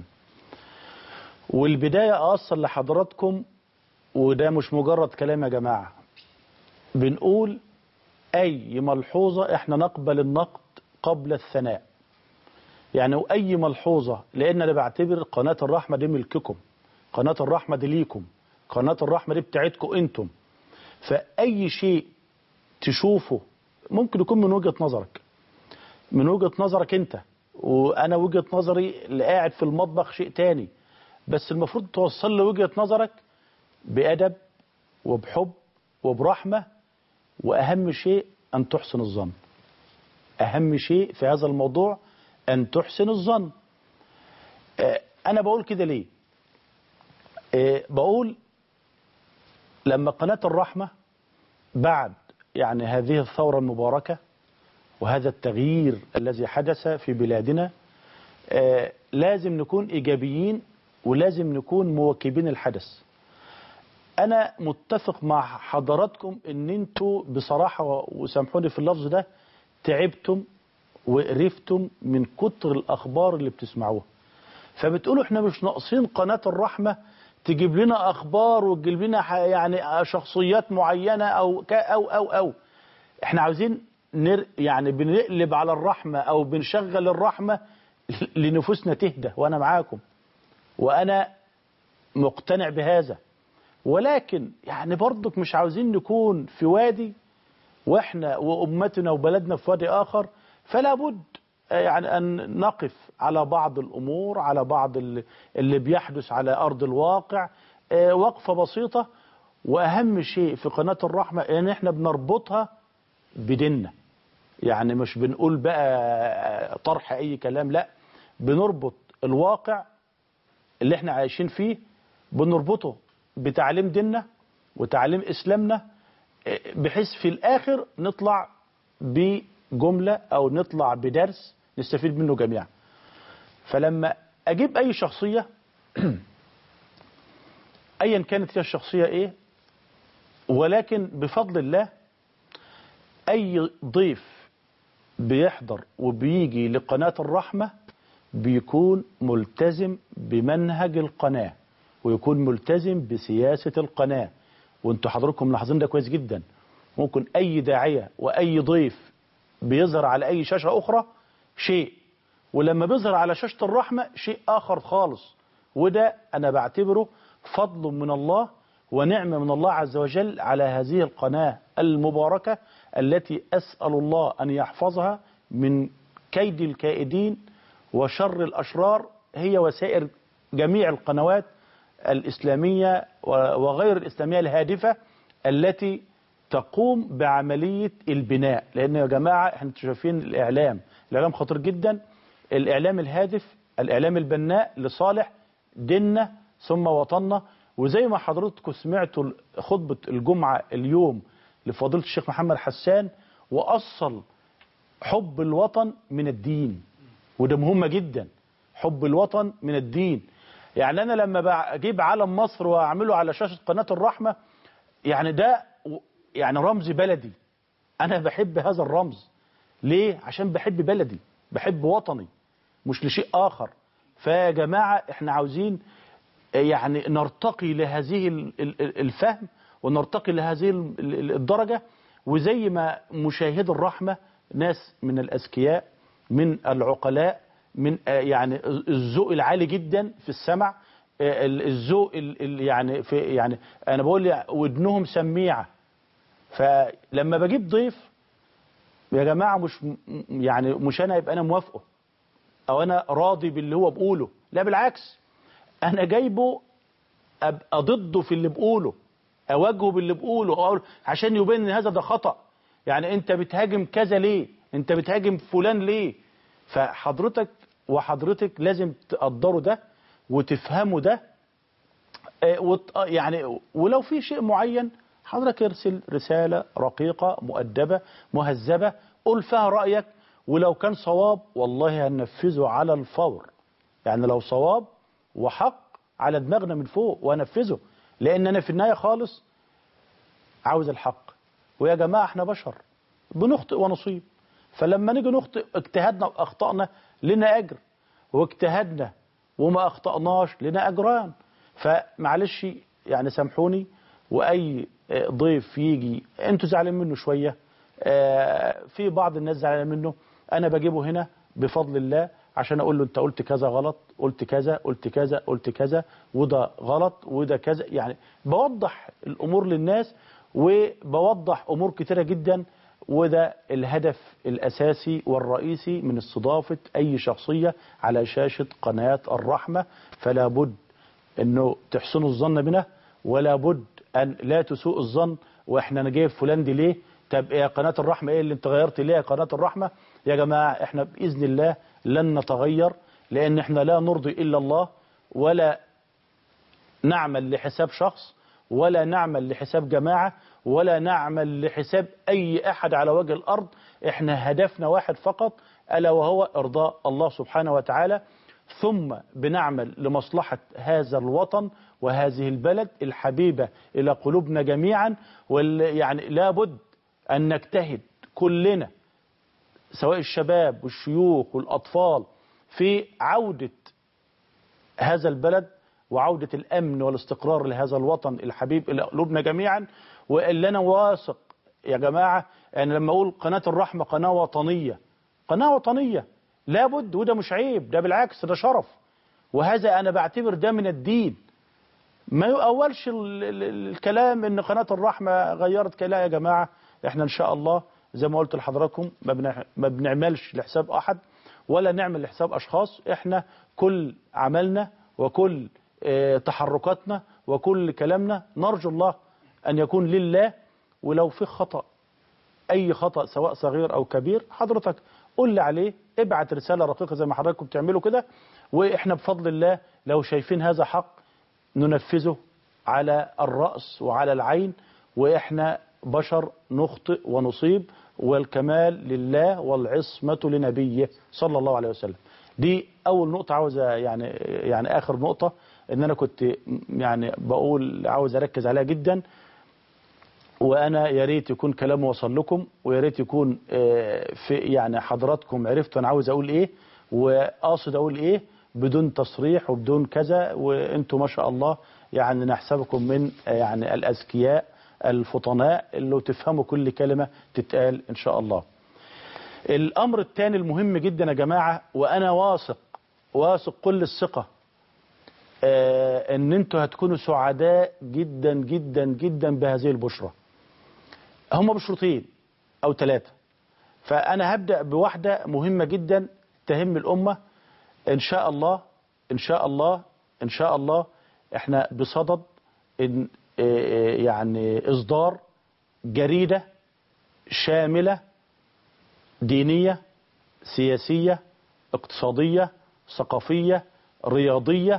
والبداية أوصل لحضراتكم وده مش مجرد كلام يا جماعة بنقول أي ملحوظة إحنا نقبل النقد قبل الثناء يعني وأي ملحوظة لأن أنا بعتبر قناة الرحمة دي ملككم قناة الرحمة دي ليكم قناة الرحمة دي بتاعتكم أنتم فأي شيء تشوفه ممكن يكون من وجهة نظرك من وجهة نظرك أنت وأنا وجهة نظري اللي قاعد في المطبخ شيء تاني بس المفروض توصل لي وجهة نظرك بأدب وبحب وبرحمة وأهم شيء أن تحسن الظن أهم شيء في هذا الموضوع أن تحسن الظن آه، أنا بقول كده ليه آه، بقول لما قناة الرحمة بعد يعني هذه الثورة المباركة وهذا التغيير الذي حدث في بلادنا آه، لازم نكون إيجابيين ولازم نكون مواكبين الحدث أنا متفق مع حضراتكم إن أنتوا بصراحة وسامحوني في اللفظ ده تعبتم وقرفتم من كتر الأخبار اللي بتسمعوها فبتقولوا احنا مش ناقصين قناة الرحمة تجيب لنا أخبار وتجيب لنا ح- يعني شخصيات معينة أو ك- أو أو أو احنا عاوزين نر يعني بنقلب على الرحمة أو بنشغل الرحمة لنفوسنا تهدى وأنا معاكم وأنا مقتنع بهذا ولكن يعني برضك مش عاوزين نكون في وادي واحنا وامتنا وبلدنا في وادي اخر فلا بد يعني ان نقف على بعض الامور على بعض اللي اللي بيحدث على ارض الواقع آه، وقفه بسيطه واهم شيء في قناه الرحمه ان احنا بنربطها بديننا يعني مش بنقول بقى طرح اي كلام لا بنربط الواقع اللي احنا عايشين فيه بنربطه بتعليم ديننا وتعليم اسلامنا بحيث في الاخر نطلع بجمله او نطلع بدرس نستفيد منه جميعا فلما اجيب اي شخصيه ايا كانت هي الشخصيه ايه ولكن بفضل الله اي ضيف بيحضر وبيجي لقناه الرحمه بيكون ملتزم بمنهج القناه ويكون ملتزم بسياسه القناه وانتوا حضراتكم ملاحظين ده كويس جدا ممكن اي داعيه واي ضيف بيظهر على اي شاشه اخرى شيء ولما بيظهر على شاشه الرحمه شيء اخر خالص وده انا بعتبره فضل من الله ونعمه من الله عز وجل على هذه القناه المباركه التي اسال الله ان يحفظها من كيد الكائدين وشر الاشرار هي وسائر جميع القنوات الإسلامية و- وغير الإسلامية الهادفة التي تقوم بعملية البناء لأن يا جماعة احنا شايفين الإعلام الإعلام خطير جدا الإعلام الهادف الإعلام البناء لصالح ديننا ثم وطننا وزي ما حضرتكم سمعتوا خطبة الجمعة اليوم لفضيلة الشيخ محمد حسان وأصل حب الوطن من الدين وده مهمة جدا حب الوطن من الدين يعني أنا لما بجيب علم مصر وأعمله على شاشة قناة الرحمة يعني ده و- يعني رمز بلدي أنا بحب هذا الرمز ليه؟ عشان بحب بلدي بحب وطني مش لشيء آخر فيا جماعة احنا عاوزين يعني نرتقي لهذه ال- ال- الفهم ونرتقي لهذه ال- ال- الدرجة وزي ما مشاهد الرحمة ناس من الأذكياء من العقلاء من آه، يعني الذوق العالي جدا في السمع آه، ال- الذوق ال- ال- يعني في يعني انا بقول لي ودنهم سميعه فلما بجيب ضيف يا جماعه مش م- يعني مش انا يبقى انا موافقه او انا راضي باللي هو بقوله لا بالعكس انا جايبه ابقى ضده في اللي بقوله اواجهه باللي بقوله أقول عشان يبين ان هذا ده خطأ يعني انت بتهاجم كذا ليه انت بتهاجم فلان ليه فحضرتك وحضرتك لازم تقدروا ده وتفهموا ده آه، وت- آه، يعني ولو في شيء معين حضرتك ارسل رسالة رقيقة مؤدبة مهذبة قول فيها رأيك ولو كان صواب والله هننفذه على الفور يعني لو صواب وحق على دماغنا من فوق وانفذه لان انا في النهايه خالص عاوز الحق ويا جماعه احنا بشر بنخطئ ونصيب فلما نيجي نخطئ اجتهدنا واخطانا لنا اجر واجتهدنا وما اخطاناش لنا اجران فمعلش يعني سامحوني واي آه، ضيف يجي انتوا زعلانين منه شويه آه، في بعض الناس زعلانين منه انا بجيبه هنا بفضل الله عشان اقول له انت قلت كذا غلط قلت كذا قلت كذا قلت كذا وده غلط وده كذا يعني بوضح الامور للناس وبوضح امور كتيره جدا وده الهدف الاساسي والرئيسي من استضافه اي شخصيه على شاشه قناه الرحمه فلا بد انه تحسنوا الظن بنا ولا بد ان لا تسوء الظن واحنا انا جايب فلان دي ليه طب يا قناه الرحمه ايه اللي انت غيرت ليه يا قناه الرحمه يا جماعه احنا باذن الله لن نتغير لان احنا لا نرضي الا الله ولا نعمل لحساب شخص ولا نعمل لحساب جماعة ولا نعمل لحساب أي أحد على وجه الأرض إحنا هدفنا واحد فقط ألا وهو إرضاء الله سبحانه وتعالى ثم بنعمل لمصلحة هذا الوطن وهذه البلد الحبيبة إلى قلوبنا جميعا وال يعني لابد أن نجتهد كلنا سواء الشباب والشيوخ والأطفال في عودة هذا البلد وعودة الأمن والاستقرار لهذا الوطن الحبيب إلى قلوبنا جميعا واللي أنا واثق يا جماعة أنا لما أقول قناة الرحمة قناة وطنية قناة وطنية لابد وده مش عيب ده بالعكس ده شرف وهذا أنا بعتبر ده من الدين ما يؤولش ال- ال- الكلام ان قناة الرحمة غيرت كلام يا جماعة احنا ان شاء الله زي ما قلت لحضراتكم ما بنع- ما بنعملش لحساب احد ولا نعمل لحساب اشخاص احنا كل عملنا وكل اه، تحركاتنا وكل كلامنا نرجو الله ان يكون لله ولو في خطأ اي خطأ سواء صغير او كبير حضرتك قول لي عليه ابعت رسالة رقيقة زي ما حضراتكم بتعملوا كده واحنا بفضل الله لو شايفين هذا حق ننفذه على الرأس وعلى العين وإحنا بشر نخطئ ونصيب والكمال لله والعصمة لنبيه صلى الله عليه وسلم دي أول نقطة عاوز يعني يعني آخر نقطة إن أنا كنت يعني بقول عاوز أركز عليها جدا وانا يا ريت يكون كلامي وصل لكم ويا ريت يكون آه، في يعني حضراتكم عرفتوا انا عاوز اقول ايه وقاصد اقول ايه بدون تصريح وبدون كذا وانتم ما شاء الله يعني نحسبكم من آه، يعني الاذكياء الفطناء اللي تفهموا كل كلمه تتقال ان شاء الله. الامر الثاني المهم جدا يا جماعه وانا واثق واثق كل الثقه آه، ان انتوا هتكونوا سعداء جدا جدا جدا بهذه البشرى هم بشرتين او ثلاثة فانا هبدأ بواحدة مهمة جدا تهم الامة ان شاء الله ان شاء الله ان شاء الله احنا بصدد ان آه، يعني اصدار جريده شامله دينيه سياسيه اقتصاديه ثقافيه رياضيه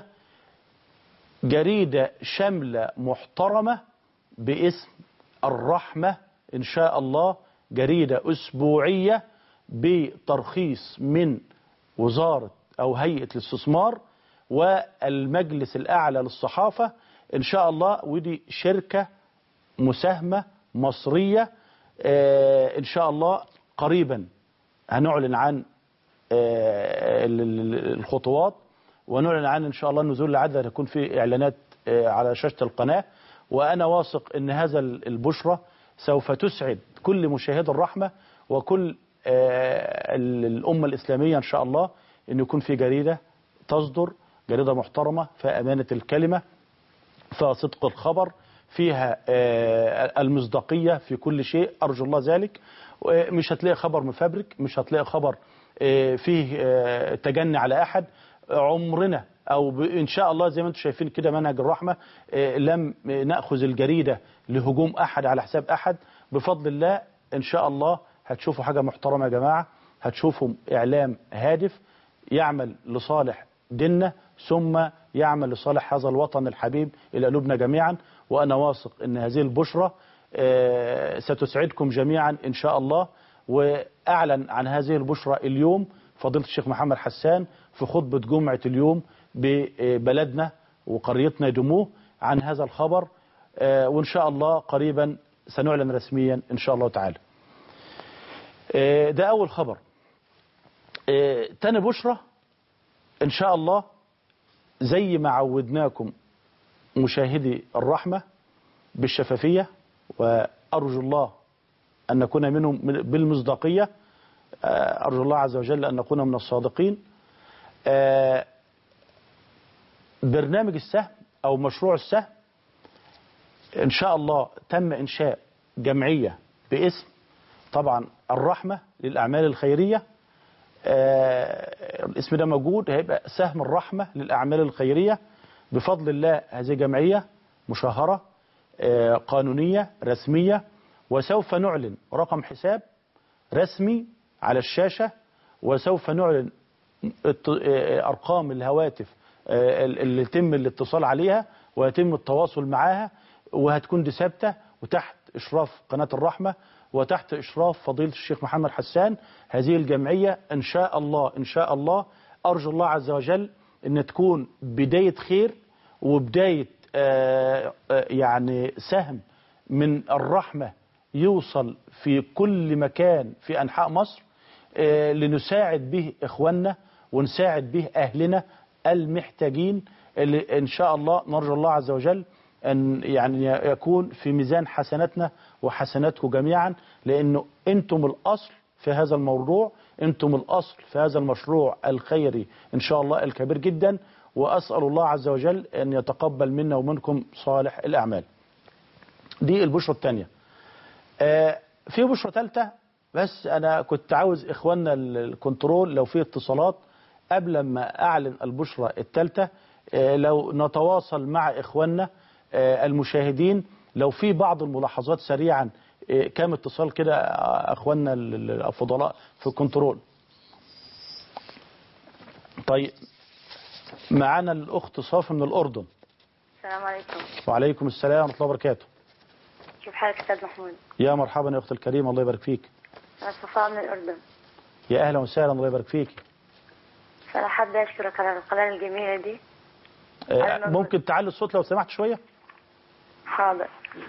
جريده شامله محترمه باسم الرحمه ان شاء الله جريده اسبوعيه بترخيص من وزاره او هيئه الاستثمار والمجلس الاعلى للصحافه ان شاء الله ودي شركه مساهمه مصريه آه، ان شاء الله قريبا هنعلن عن آه، ال- ال- الخطوات ونعلن عن ان شاء الله نزول العدد هيكون في اعلانات آه، على شاشه القناه وانا واثق ان هذا ال- البشرى سوف تسعد كل مشاهد الرحمه وكل آه، ال- الامه الاسلاميه ان شاء الله ان يكون في جريده تصدر جريده محترمه فيها امانه الكلمه فيها صدق الخبر فيها آه، المصداقية في كل شيء أرجو الله ذلك آه، مش هتلاقي خبر مفبرك مش هتلاقي خبر آه، فيه آه، تجني على أحد عمرنا أو ب- إن شاء الله زي ما أنتم شايفين كده منهج الرحمة آه، لم نأخذ الجريدة لهجوم أحد على حساب أحد بفضل الله إن شاء الله هتشوفوا حاجة محترمة يا جماعة هتشوفوا إعلام هادف يعمل لصالح ديننا ثم يعمل لصالح هذا الوطن الحبيب إلى قلوبنا جميعا وأنا واثق أن هذه البشرى آه، ستسعدكم جميعا إن شاء الله وأعلن عن هذه البشرى اليوم فضيلة الشيخ محمد حسان في خطبة جمعة اليوم ببلدنا وقريتنا دموه عن هذا الخبر آه، وإن شاء الله قريبا سنعلن رسميا إن شاء الله تعالى آه، ده أول خبر آه، تاني بشرى إن شاء الله زي ما عودناكم مشاهدي الرحمة بالشفافية وأرجو الله أن نكون منهم من- بالمصداقية آه، أرجو الله عز وجل أن نكون من الصادقين آه، برنامج السهم أو مشروع السهم إن شاء الله تم إنشاء جمعية باسم طبعا الرحمة للأعمال الخيرية آه، الاسم ده موجود هيبقى سهم الرحمة للأعمال الخيرية بفضل الله هذه جمعية مشهرة آه، قانونية رسمية وسوف نعلن رقم حساب رسمي على الشاشة وسوف نعلن الت- آه، أرقام الهواتف آه، اللي يتم الاتصال عليها ويتم التواصل معاها وهتكون دي ثابتة وتحت إشراف قناة الرحمة وتحت إشراف فضيلة الشيخ محمد حسان هذه الجمعية إن شاء الله إن شاء الله أرجو الله عز وجل أن تكون بداية خير وبداية آه، آه، يعني سهم من الرحمة يوصل في كل مكان في أنحاء مصر آه، لنساعد به إخواننا ونساعد به أهلنا المحتاجين اللي إن شاء الله نرجو الله عز وجل أن يعني يكون في ميزان حسناتنا وحسناتكم جميعا لأنه أنتم الأصل في هذا الموضوع أنتم الأصل في هذا المشروع الخيري إن شاء الله الكبير جدا وأسأل الله عز وجل أن يتقبل منا ومنكم صالح الأعمال دي البشرة الثانية آه، في بشرة ثالثة بس أنا كنت عاوز إخواننا ال- الكنترول لو في اتصالات قبل ما أعلن البشرة الثالثة آه، لو نتواصل مع إخواننا آه، المشاهدين لو في بعض الملاحظات سريعا آه، كام اتصال كده آه، أخواننا ال- ال- الفضلاء في الكنترول طيب معانا الأخت صافي من الأردن السلام عليكم وعليكم السلام ورحمة الله وبركاته كيف حالك استاذ محمود يا مرحبا يا أخت الكريمة الله يبارك فيك انا صفاء من الاردن يا أهلا وسهلا الله يبارك فيك فانا حابه اشكرك على القناه الجميله دي آه، ممكن تعلي الصوت لو سمحت شوية حاضر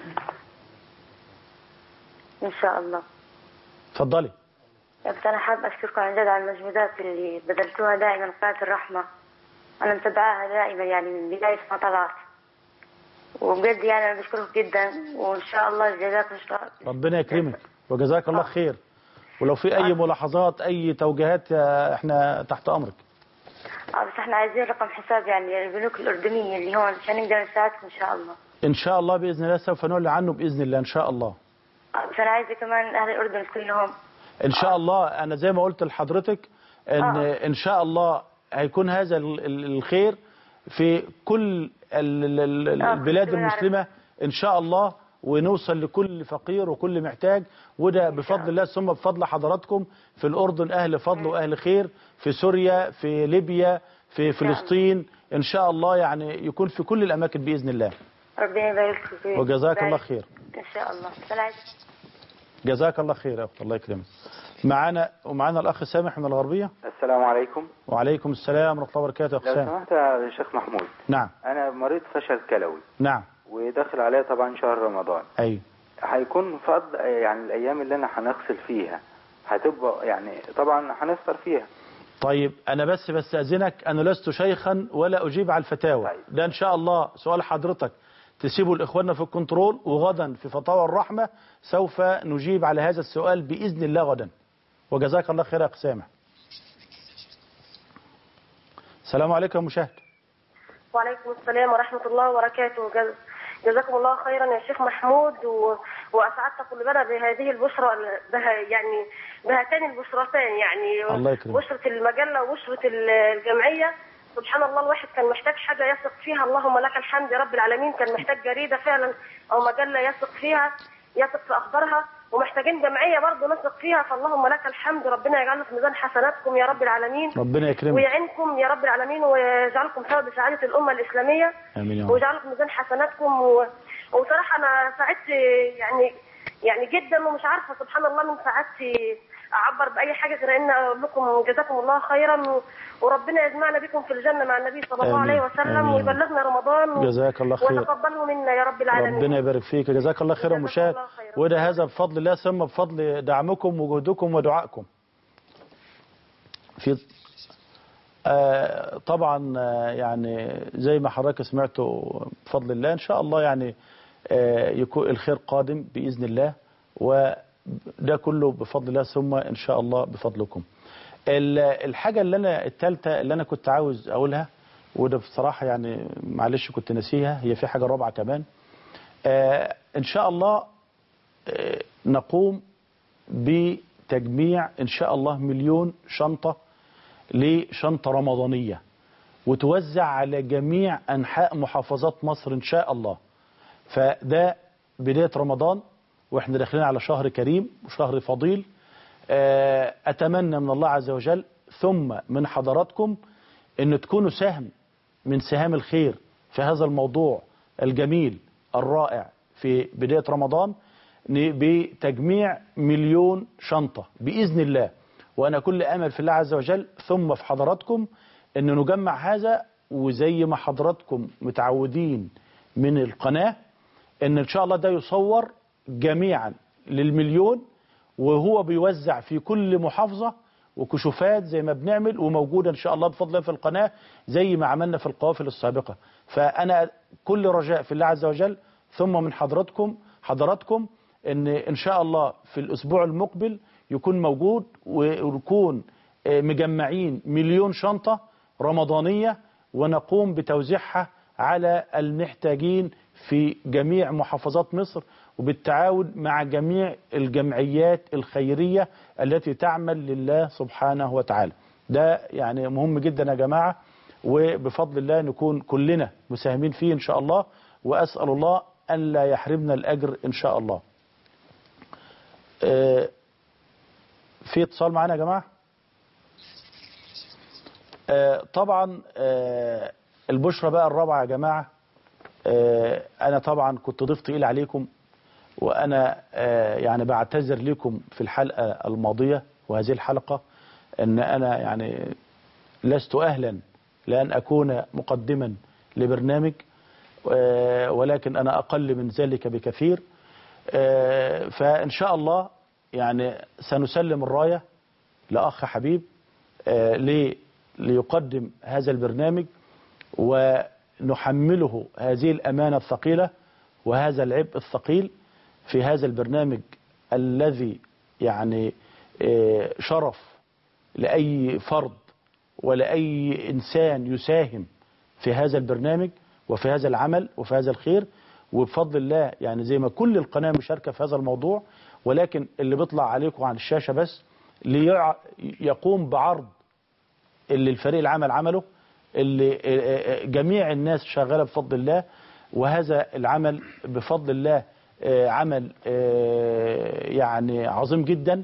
ان شاء الله اتفضلي بس انا حابه اشكركم عن جد على المجهودات اللي بذلتوها دائما قناه الرحمه انا متابعاها دائما يعني من بدايه ما طلعت وبجد يعني انا بشكرك جدا وان شاء الله جزاك الله ربنا يكرمك وجزاك الله خير ولو في أي ملاحظات أي توجيهات آه، احنا تحت أمرك آه، بس احنا عايزين رقم حساب يعني البنوك الاردنيه اللي هون عشان نقدر نساعدكم ان شاء الله إن شاء الله بإذن الله سوف نعلن عنه بإذن الله إن شاء الله آه، بس انا عايزه كمان اهل الاردن كلهم إن شاء الله أنا زي ما قلت لحضرتك إن إن شاء الله هيكون هذا ال- ال- الخير في كل ال- ال- ال- آه، البلاد كنت المسلمة إن شاء الله ونوصل لكل فقير وكل محتاج وده بفضل الله ثم بفضل حضراتكم في الأردن أهل فضل وأهل خير في سوريا في ليبيا في فلسطين إن شاء الله يعني يكون في كل الأماكن بإذن الله ربنا يبارك فيك وجزاك الله يبارك. خير ان شاء الله سلام جزاك الله خير يا أخت الله يكرمك معانا ومعانا الأخ سامح من الغربية السلام عليكم وعليكم السلام ورحمة الله وبركاته يا أخ لو سامح سمحت يا شيخ محمود نعم انا مريض فشل كلوي نعم وداخل عليا طبعا شهر رمضان أيوه هيكون فضل يعني الايام اللي انا هنغسل فيها هتبقى يعني طبعا هنفطر فيها طيب أنا بس بستأذنك أنا لست شيخا ولا أجيب على الفتاوى ده إن شاء الله سؤال حضرتك تسيبه لإخواننا في الكنترول وغدا في فتاوى الرحمة سوف نجيب على هذا السؤال بإذن الله غدا وجزاك الله خير يا أخ سامح السلام عليكم يا مشاهد وعليكم السلام ورحمة الله وبركاته جز... جزاكم الله خيرا يا شيخ محمود و... وأسعدت قلوبنا بهذه البشرى بها يعني بهاتين البشرتين يعني الله يكرمك. بشرة المجلة وبشرة ال- الجمعية سبحان الله الواحد كان محتاج حاجة يثق فيها اللهم لك الحمد يا رب العالمين كان محتاج جريدة فعلا أو مجلة يثق فيها يثق في أخبارها ومحتاجين جمعية برضه نثق فيها فاللهم لك الحمد ربنا يجعلنا في ميزان حسناتكم يا رب العالمين ربنا يكرمك ويعينكم يا رب العالمين ويجعلكم سبب سعادة الأمة الإسلامية آمين يا رب ويجعلكم في ميزان حسناتكم و... وصراحة أنا سعدت يعني يعني جدا ومش عارفة سبحان الله من سعادتي أعبر بأي حاجة غير إن أقول لكم جزاكم الله خيرا و... وربنا يجمعنا بكم في الجنة مع النبي صلى الله آمين. عليه وسلم آمين. ويبلغنا رمضان و... جزاك الله خير. وتقبله منا يا رب العالمين ربنا يبارك فيك جزاك الله خير يا مشاهد وده هذا بفضل الله ثم بفضل دعمكم وجهدكم ودعائكم في آه طبعا آه يعني زي ما حضرتك سمعتوا بفضل الله ان شاء الله يعني آه يكون الخير قادم باذن الله وده كله بفضل الله ثم ان شاء الله بفضلكم ال- الحاجه اللي انا الثالثه اللي انا كنت عاوز اقولها وده بصراحه يعني معلش كنت ناسيها هي في حاجه رابعه كمان آه ان شاء الله آه نقوم بتجميع ان شاء الله مليون شنطه لشنطه رمضانيه وتوزع على جميع انحاء محافظات مصر ان شاء الله فده بدايه رمضان واحنا داخلين على شهر كريم وشهر فضيل آه، اتمنى من الله عز وجل ثم من حضراتكم ان تكونوا سهم من سهام الخير في هذا الموضوع الجميل الرائع في بداية رمضان ن- بتجميع مليون شنطة بإذن الله وأنا كل أمل في الله عز وجل ثم في حضراتكم أن نجمع هذا وزي ما حضراتكم متعودين من القناة أن إن شاء الله ده يصور جميعا للمليون وهو بيوزع في كل محافظة وكشوفات زي ما بنعمل وموجودة إن شاء الله بفضل الله في القناة زي ما عملنا في القوافل السابقة فأنا كل رجاء في الله عز وجل ثم من حضراتكم حضراتكم ان ان شاء الله في الاسبوع المقبل يكون موجود ويكون آه، مجمعين مليون شنطة رمضانية ونقوم بتوزيعها على المحتاجين في جميع محافظات مصر وبالتعاون مع جميع الجمعيات الخيرية التي تعمل لله سبحانه وتعالى ده يعني مهم جدا يا جماعة وبفضل الله نكون كلنا مساهمين فيه إن شاء الله وأسأل الله أن لا يحرمنا الأجر إن شاء الله آه، في اتصال معانا يا جماعة آه، طبعا آه، البشرة بقى الرابعة يا جماعة آه، أنا طبعا كنت ضيف تقيل عليكم وأنا آه، يعني بعتذر لكم في الحلقة الماضية وهذه الحلقة أن أنا يعني لست أهلا لأن أكون مقدما لبرنامج آه، ولكن أنا أقل من ذلك بكثير آه، فإن شاء الله يعني سنسلم الراية لأخ حبيب آه، لي- ليقدم هذا البرنامج ونحمله هذه الأمانة الثقيلة وهذا العبء الثقيل في هذا البرنامج الذي يعني آه، شرف لأي فرد ولأي إنسان يساهم في هذا البرنامج وفي هذا العمل وفي هذا الخير وبفضل الله يعني زي ما كل القناة مشاركة في هذا الموضوع ولكن اللي بيطلع عليكم عن الشاشة بس ليقوم بعرض اللي الفريق العمل عمله اللي آه، آه، جميع الناس شغالة بفضل الله وهذا العمل بفضل الله آه، عمل آه، يعني عظيم جدا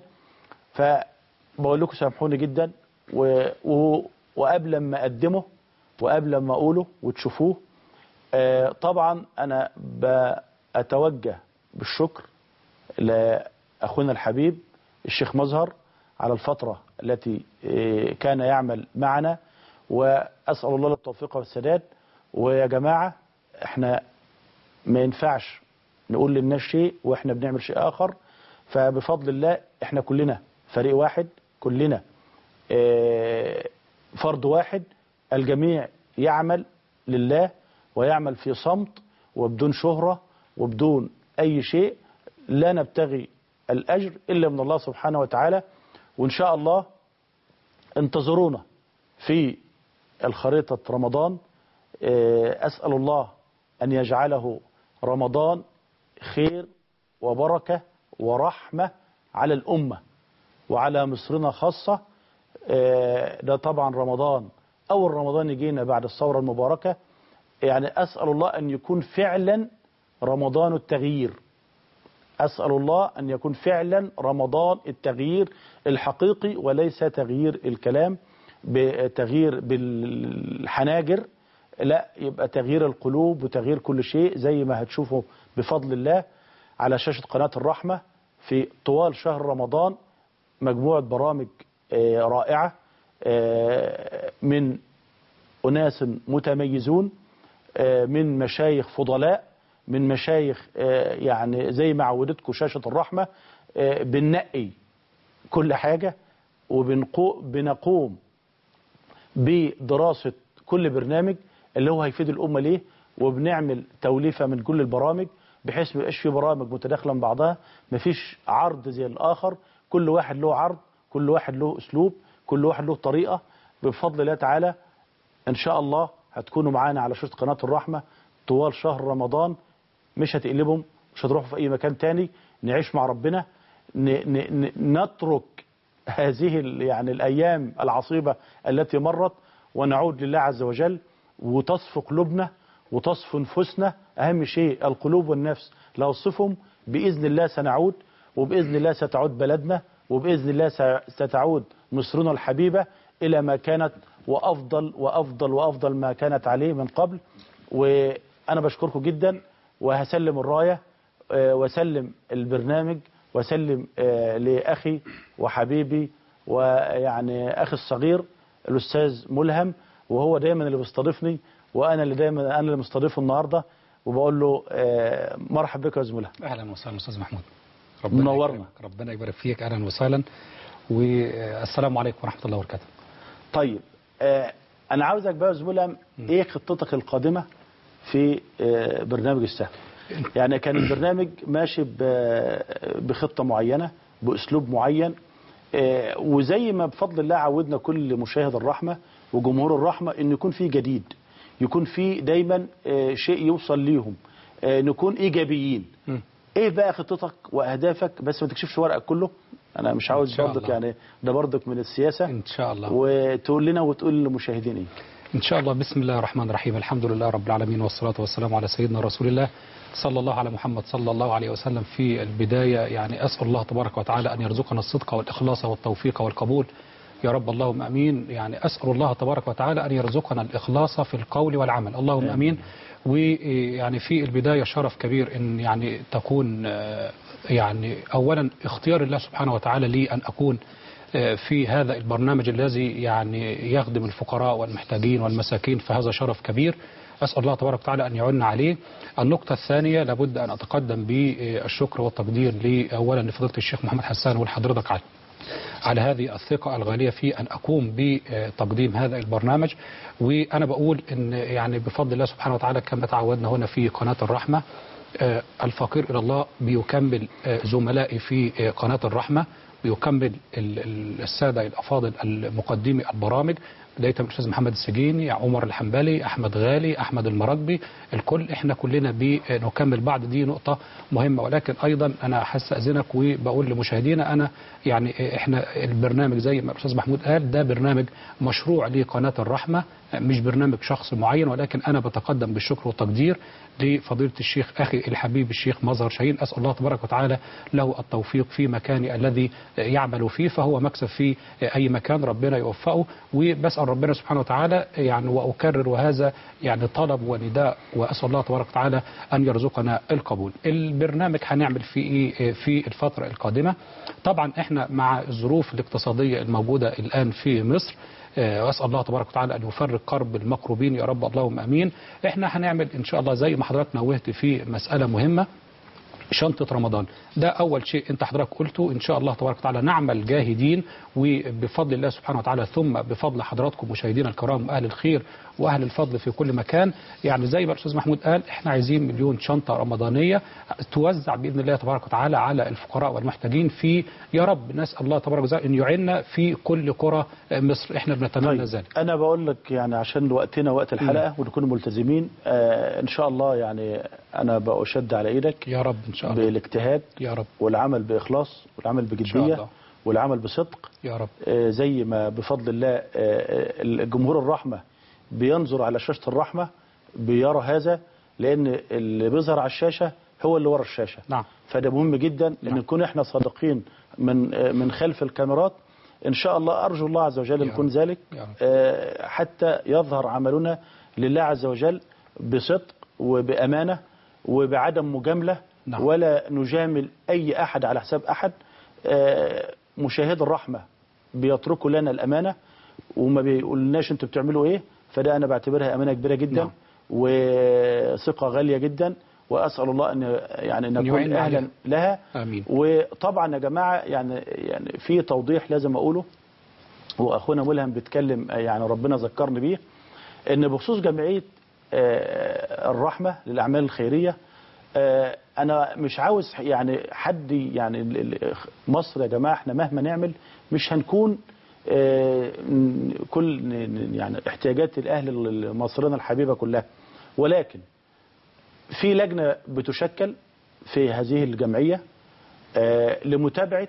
فبقول لكم سامحوني جدا و... و... وقبل ما اقدمه وقبل ما اقوله وتشوفوه آه، طبعا انا بتوجه بالشكر لاخونا الحبيب الشيخ مظهر على الفترة التي آه، كان يعمل معنا واسال الله التوفيق والسداد ويا جماعه احنا ما ينفعش نقول للناس شيء واحنا بنعمل شيء اخر فبفضل الله احنا كلنا فريق واحد كلنا آه، فرد واحد الجميع يعمل لله ويعمل في صمت وبدون شهرة وبدون أي شيء لا نبتغي الأجر إلا من الله سبحانه وتعالى وإن شاء الله انتظرونا في الخريطة رمضان آه، أسأل الله أن يجعله رمضان خير وبركة ورحمة على الأمة وعلى مصرنا خاصة آه، ده طبعا رمضان أول رمضان يجينا بعد الثورة المباركة يعني أسأل الله أن يكون فعلا رمضان التغيير أسأل الله أن يكون فعلا رمضان التغيير الحقيقي وليس تغيير الكلام بتغيير بالحناجر لا يبقى تغيير القلوب وتغيير كل شيء زي ما هتشوفوا بفضل الله على شاشة قناة الرحمة في طوال شهر رمضان مجموعة برامج آه، رائعة آه، من أناس متميزون آه، من مشايخ فضلاء من مشايخ آه، يعني زي ما عودتكم شاشة الرحمة آه، بننقي كل حاجة وبنقوم بدراسة كل برنامج اللي هو هيفيد الأمة ليه وبنعمل توليفة من كل البرامج بحيث ما يبقاش في برامج متداخلة من بعضها مفيش عرض زي الآخر كل واحد له عرض كل واحد له أسلوب كل واحد له طريقة بفضل الله تعالى إن شاء الله هتكونوا معانا على شاشة قناة الرحمة طوال شهر رمضان مش هتقلبهم مش هتروحوا في أي مكان تاني نعيش مع ربنا ن ن ن نترك هذه ال- يعني الأيام العصيبة التي مرت ونعود لله عز وجل وتصفو قلوبنا وتصفو نفوسنا أهم شيء القلوب والنفس لو صفهم بإذن الله سنعود وبإذن الله ستعود بلدنا وبإذن الله س- ستعود مصرنا الحبيبة إلى ما كانت وأفضل وأفضل وأفضل ما كانت عليه من قبل وأنا بشكركم جدا وهسلم الراية آه، وسلم البرنامج وسلم آه، لأخي وحبيبي ويعني أخي الصغير الأستاذ ملهم وهو دايما اللي بيستضيفني وأنا اللي دايما أنا اللي مستضيفه النهاردة وبقول له آه، مرحبا بك يا أستاذ ملهم اهلا وسهلا استاذ محمود منورنا. يكرمك. ربنا يبارك فيك اهلا وسهلا والسلام عليكم ورحمه الله وبركاته طيب آه، أنا عاوزك بقى يا أستاذ ملهم إيه خطتك القادمة في آه، برنامج السهم يعني كان البرنامج ماشي ب- بخطة معينة بأسلوب معين آه، وزي ما بفضل الله عودنا كل مشاهد الرحمة وجمهور الرحمة إن يكون في جديد يكون في دايما آه، شيء يوصل ليهم آه، نكون إيجابيين ايه بقى خطتك واهدافك بس ما تكشفش ورقك كله انا مش عاوز إن شاء برضك الله. يعني ده برضك من السياسة ان شاء الله وتقول لنا وتقول للمشاهدين ايه ان شاء الله بسم الله الرحمن الرحيم الحمد لله رب العالمين والصلاه والسلام على سيدنا رسول الله صلى الله على محمد صلى الله عليه وسلم في البدايه يعني اسال الله تبارك وتعالى ان يرزقنا الصدق والاخلاص والتوفيق والقبول يا رب اللهم امين يعني اسال الله تبارك وتعالى ان يرزقنا الاخلاص في القول والعمل اللهم امين ويعني في البدايه شرف كبير ان يعني تكون آه، يعني اولا اختيار الله سبحانه وتعالى لي ان اكون آه، في هذا البرنامج الذي يعني يخدم الفقراء والمحتاجين والمساكين فهذا شرف كبير أسأل الله تبارك وتعالى أن يعن عليه النقطة الثانية لابد أن أتقدم بالشكر والتقدير لأولا لفضيلة الشيخ محمد حسان ولحضرتك على على هذه الثقة الغالية في أن أقوم بتقديم هذا البرنامج وأنا بقول أن يعني بفضل الله سبحانه وتعالى كما تعودنا هنا في قناة الرحمة آه، الفقير إلى الله بيكمل آه، زملائي في آه، قناة الرحمة بيكمل ال- ال- السادة الأفاضل المقدمي البرامج بدايه من الاستاذ محمد السجيني عمر الحنبلي احمد غالي احمد المراكبي الكل احنا كلنا بنكمل بعض دي نقطه مهمه ولكن ايضا انا هستاذنك وبقول لمشاهدينا انا يعني احنا البرنامج زي ما الاستاذ محمود قال ده برنامج مشروع لقناه الرحمه مش برنامج شخص معين ولكن انا بتقدم بالشكر والتقدير لفضيله الشيخ اخي الحبيب الشيخ مظهر شاهين اسال الله تبارك وتعالى له التوفيق في مكاني الذي يعمل فيه فهو مكسب في اي مكان ربنا يوفقه وبسال ربنا سبحانه وتعالى يعني واكرر وهذا يعني طلب ونداء واسال الله تبارك وتعالى ان يرزقنا القبول. البرنامج هنعمل فيه ايه في الفتره القادمه؟ طبعا احنا مع الظروف الاقتصاديه الموجوده الان في مصر آه، واسال الله تبارك وتعالى ان يفرج كرب المكروبين يا رب اللهم امين احنا هنعمل ان شاء الله زي ما حضرتك نوهت في مساله مهمه شنطة رمضان ده أول شيء أنت حضرتك قلته إن شاء الله تبارك وتعالى نعمل جاهدين وبفضل الله سبحانه وتعالى ثم بفضل حضراتكم مشاهدينا الكرام أهل الخير وأهل الفضل في كل مكان يعني زي ما الأستاذ محمود قال إحنا عايزين مليون شنطة رمضانية توزع بإذن الله تبارك وتعالى على الفقراء والمحتاجين في يا رب نسأل الله تبارك وتعالى أن يعيننا في كل قرى مصر إحنا بنتمنى طيب ذلك انا بقول لك يعني عشان وقتنا وقت الحلقه ونكون ملتزمين آه ان شاء الله يعني انا بأشد على ايدك يا رب ان شاء الله بالاجتهاد يا رب والعمل باخلاص والعمل شاء بجديه الله. والعمل بصدق يا رب آه زي ما بفضل الله آه آه، الجمهور الرحمه بينظر على شاشه الرحمه بيرى هذا لان اللي بيظهر على الشاشه هو اللي ورا الشاشه نعم فده مهم جدا ان نكون احنا صادقين من آه، من خلف الكاميرات ان شاء الله ارجو الله عز وجل نكون ذلك يا رب. آه، حتى يظهر عملنا لله عز وجل بصدق وبامانه وبعدم مجامله نعم. ولا نجامل اي احد على حساب احد آه، مشاهد الرحمه بيتركوا لنا الامانه وما بيقولناش انتوا بتعملوا ايه فده انا بعتبرها امانه كبيره جدا نعم. وثقه غاليه جدا واسال الله ان يعني ان أن نكون يعيننا اهلا عليها. لها آمين وطبعا يا جماعه يعني يعني في توضيح لازم اقوله واخونا ملهم بيتكلم يعني ربنا ذكرني بيه ان بخصوص جمعيه آه، الرحمه للاعمال الخيريه آه، انا مش عاوز يعني حد يعني ال- ال- مصر يا جماعه احنا مهما نعمل مش هنكون آه، ن- كل ن- يعني احتياجات الاهل المصريين الحبيبه كلها ولكن في لجنه بتشكل في هذه الجمعيه آه، لمتابعه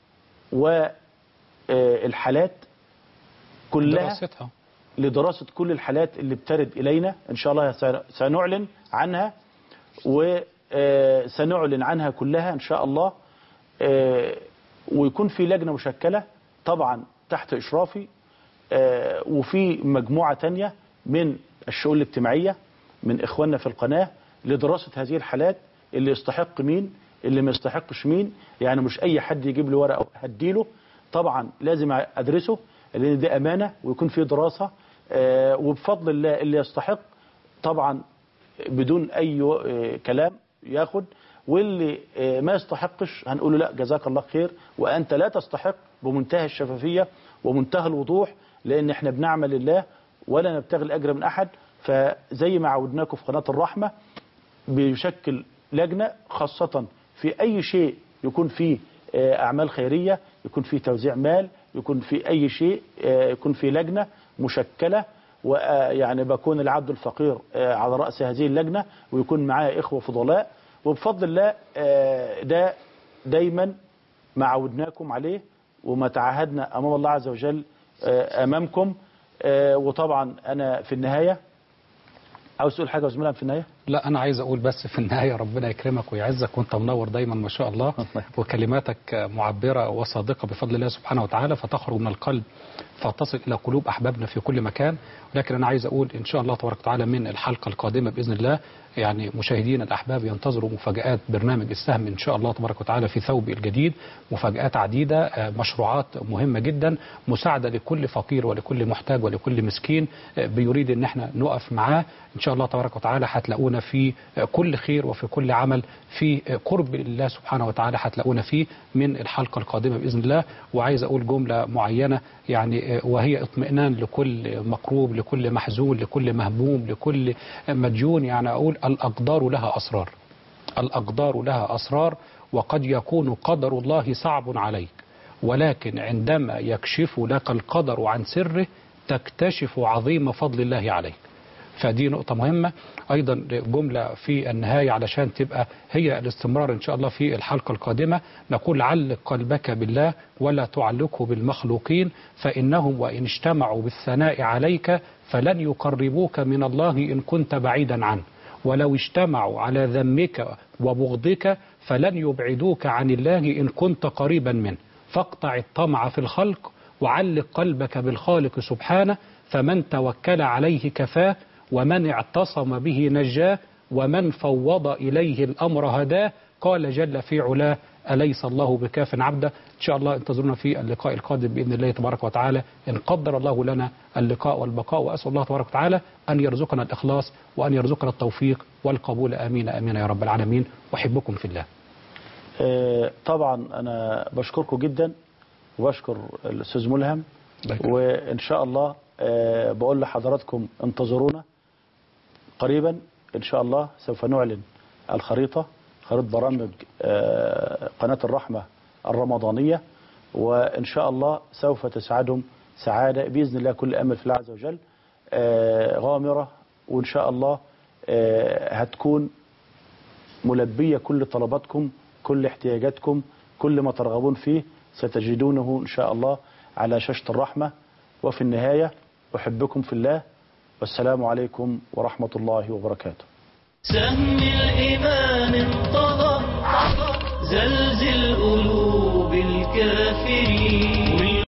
والحالات كلها دراستها لدراسة كل الحالات اللي بترد إلينا إن شاء الله سن- سنعلن عنها وسنعلن عنها كلها إن شاء الله آه، ويكون في لجنة مشكلة طبعا تحت إشرافي آه، وفي مجموعة تانية من الشؤون الاجتماعية من إخواننا في القناة لدراسة هذه الحالات اللي يستحق مين اللي ما يستحقش مين يعني مش أي حد يجيب لي ورقة هديله طبعا لازم أدرسه لأن دي أمانة ويكون في دراسة آه، وبفضل الله اللي يستحق طبعا بدون أي آه، كلام ياخد واللي آه، ما يستحقش هنقول له لا جزاك الله خير وأنت لا تستحق بمنتهى الشفافية ومنتهى الوضوح لأن احنا بنعمل لله ولا نبتغي الأجر من أحد فزي ما عودناكم في قناة الرحمة بيشكل لجنة خاصة في أي شيء يكون فيه آه، أعمال خيرية يكون فيه توزيع مال يكون في أي شيء آه، يكون في لجنة مشكلة ويعني بكون العبد الفقير آه، على رأس هذه اللجنة ويكون معايا إخوة فضلاء وبفضل الله آه، ده دايما ما عودناكم عليه وما تعهدنا أمام الله عز وجل آه، أمامكم آه، وطبعا أنا في النهاية عاوز تقول حاجة يا زميلها في النهاية لا انا عايز اقول بس في النهايه ربنا يكرمك ويعزك وانت منور دايما ما شاء الله وكلماتك معبره وصادقه بفضل الله سبحانه وتعالى فتخرج من القلب فتصل الى قلوب احبابنا في كل مكان ولكن انا عايز اقول ان شاء الله تبارك وتعالى من الحلقه القادمه باذن الله يعني مشاهدينا الاحباب ينتظروا مفاجات برنامج السهم ان شاء الله تبارك وتعالى في ثوب الجديد مفاجات عديده آه، مشروعات مهمه جدا مساعده لكل فقير ولكل محتاج ولكل مسكين آه، بيريد ان احنا نقف معاه ان شاء الله تبارك وتعالى هتلاقونا في آه، كل خير وفي كل عمل في آه، قرب الله سبحانه وتعالى هتلاقونا فيه من الحلقه القادمه باذن الله وعايز اقول جمله معينه يعني آه، وهي اطمئنان لكل مكروب لكل محزون لكل مهموم لكل مديون يعني اقول الاقدار لها اسرار الأقدار لها أسرار وقد يكون قدر الله صعب عليك ولكن عندما يكشف لك القدر عن سره تكتشف عظيم فضل الله عليك فدي نقطة مهمة أيضا جملة في النهاية علشان تبقى هي الاستمرار إن شاء الله في الحلقة القادمة نقول علق قلبك بالله ولا تعلقه بالمخلوقين فإنهم وإن اجتمعوا بالثناء عليك فلن يقربوك من الله إن كنت بعيدا عنه ولو اجتمعوا على ذمك وبغضك فلن يبعدوك عن الله إن كنت قريبا منه فاقطع الطمع في الخلق وعلق قلبك بالخالق سبحانه فمن توكل عليه كفاه ومن اعتصم به نجاه ومن فوض إليه الأمر هداه قال جل في علاه أليس الله بكاف عبده إن شاء الله انتظرونا في اللقاء القادم بإذن الله تبارك وتعالى إن قدر الله لنا اللقاء والبقاء وأسأل الله تبارك وتعالى أن يرزقنا الإخلاص وأن يرزقنا التوفيق والقبول آمين آمين يا رب العالمين وأحبكم في الله آه، طبعا أنا بشكركم جدا وبشكر الأستاذ ملهم وإن شاء الله آه، بقول لحضراتكم انتظرونا قريبا إن شاء الله سوف نعلن الخريطة خريطة برامج آه، قناة الرحمة الرمضانية وإن شاء الله سوف تسعدهم سعادة بإذن الله كل أمل في الله عز وجل آه، غامرة وإن شاء الله آه، هتكون ملبية كل طلباتكم كل احتياجاتكم كل ما ترغبون فيه ستجدونه إن شاء الله على شاشة الرحمة وفي النهاية أحبكم في الله والسلام عليكم ورحمة الله وبركاته سهم الإيمان انطلق زلزل قلوب الكافرين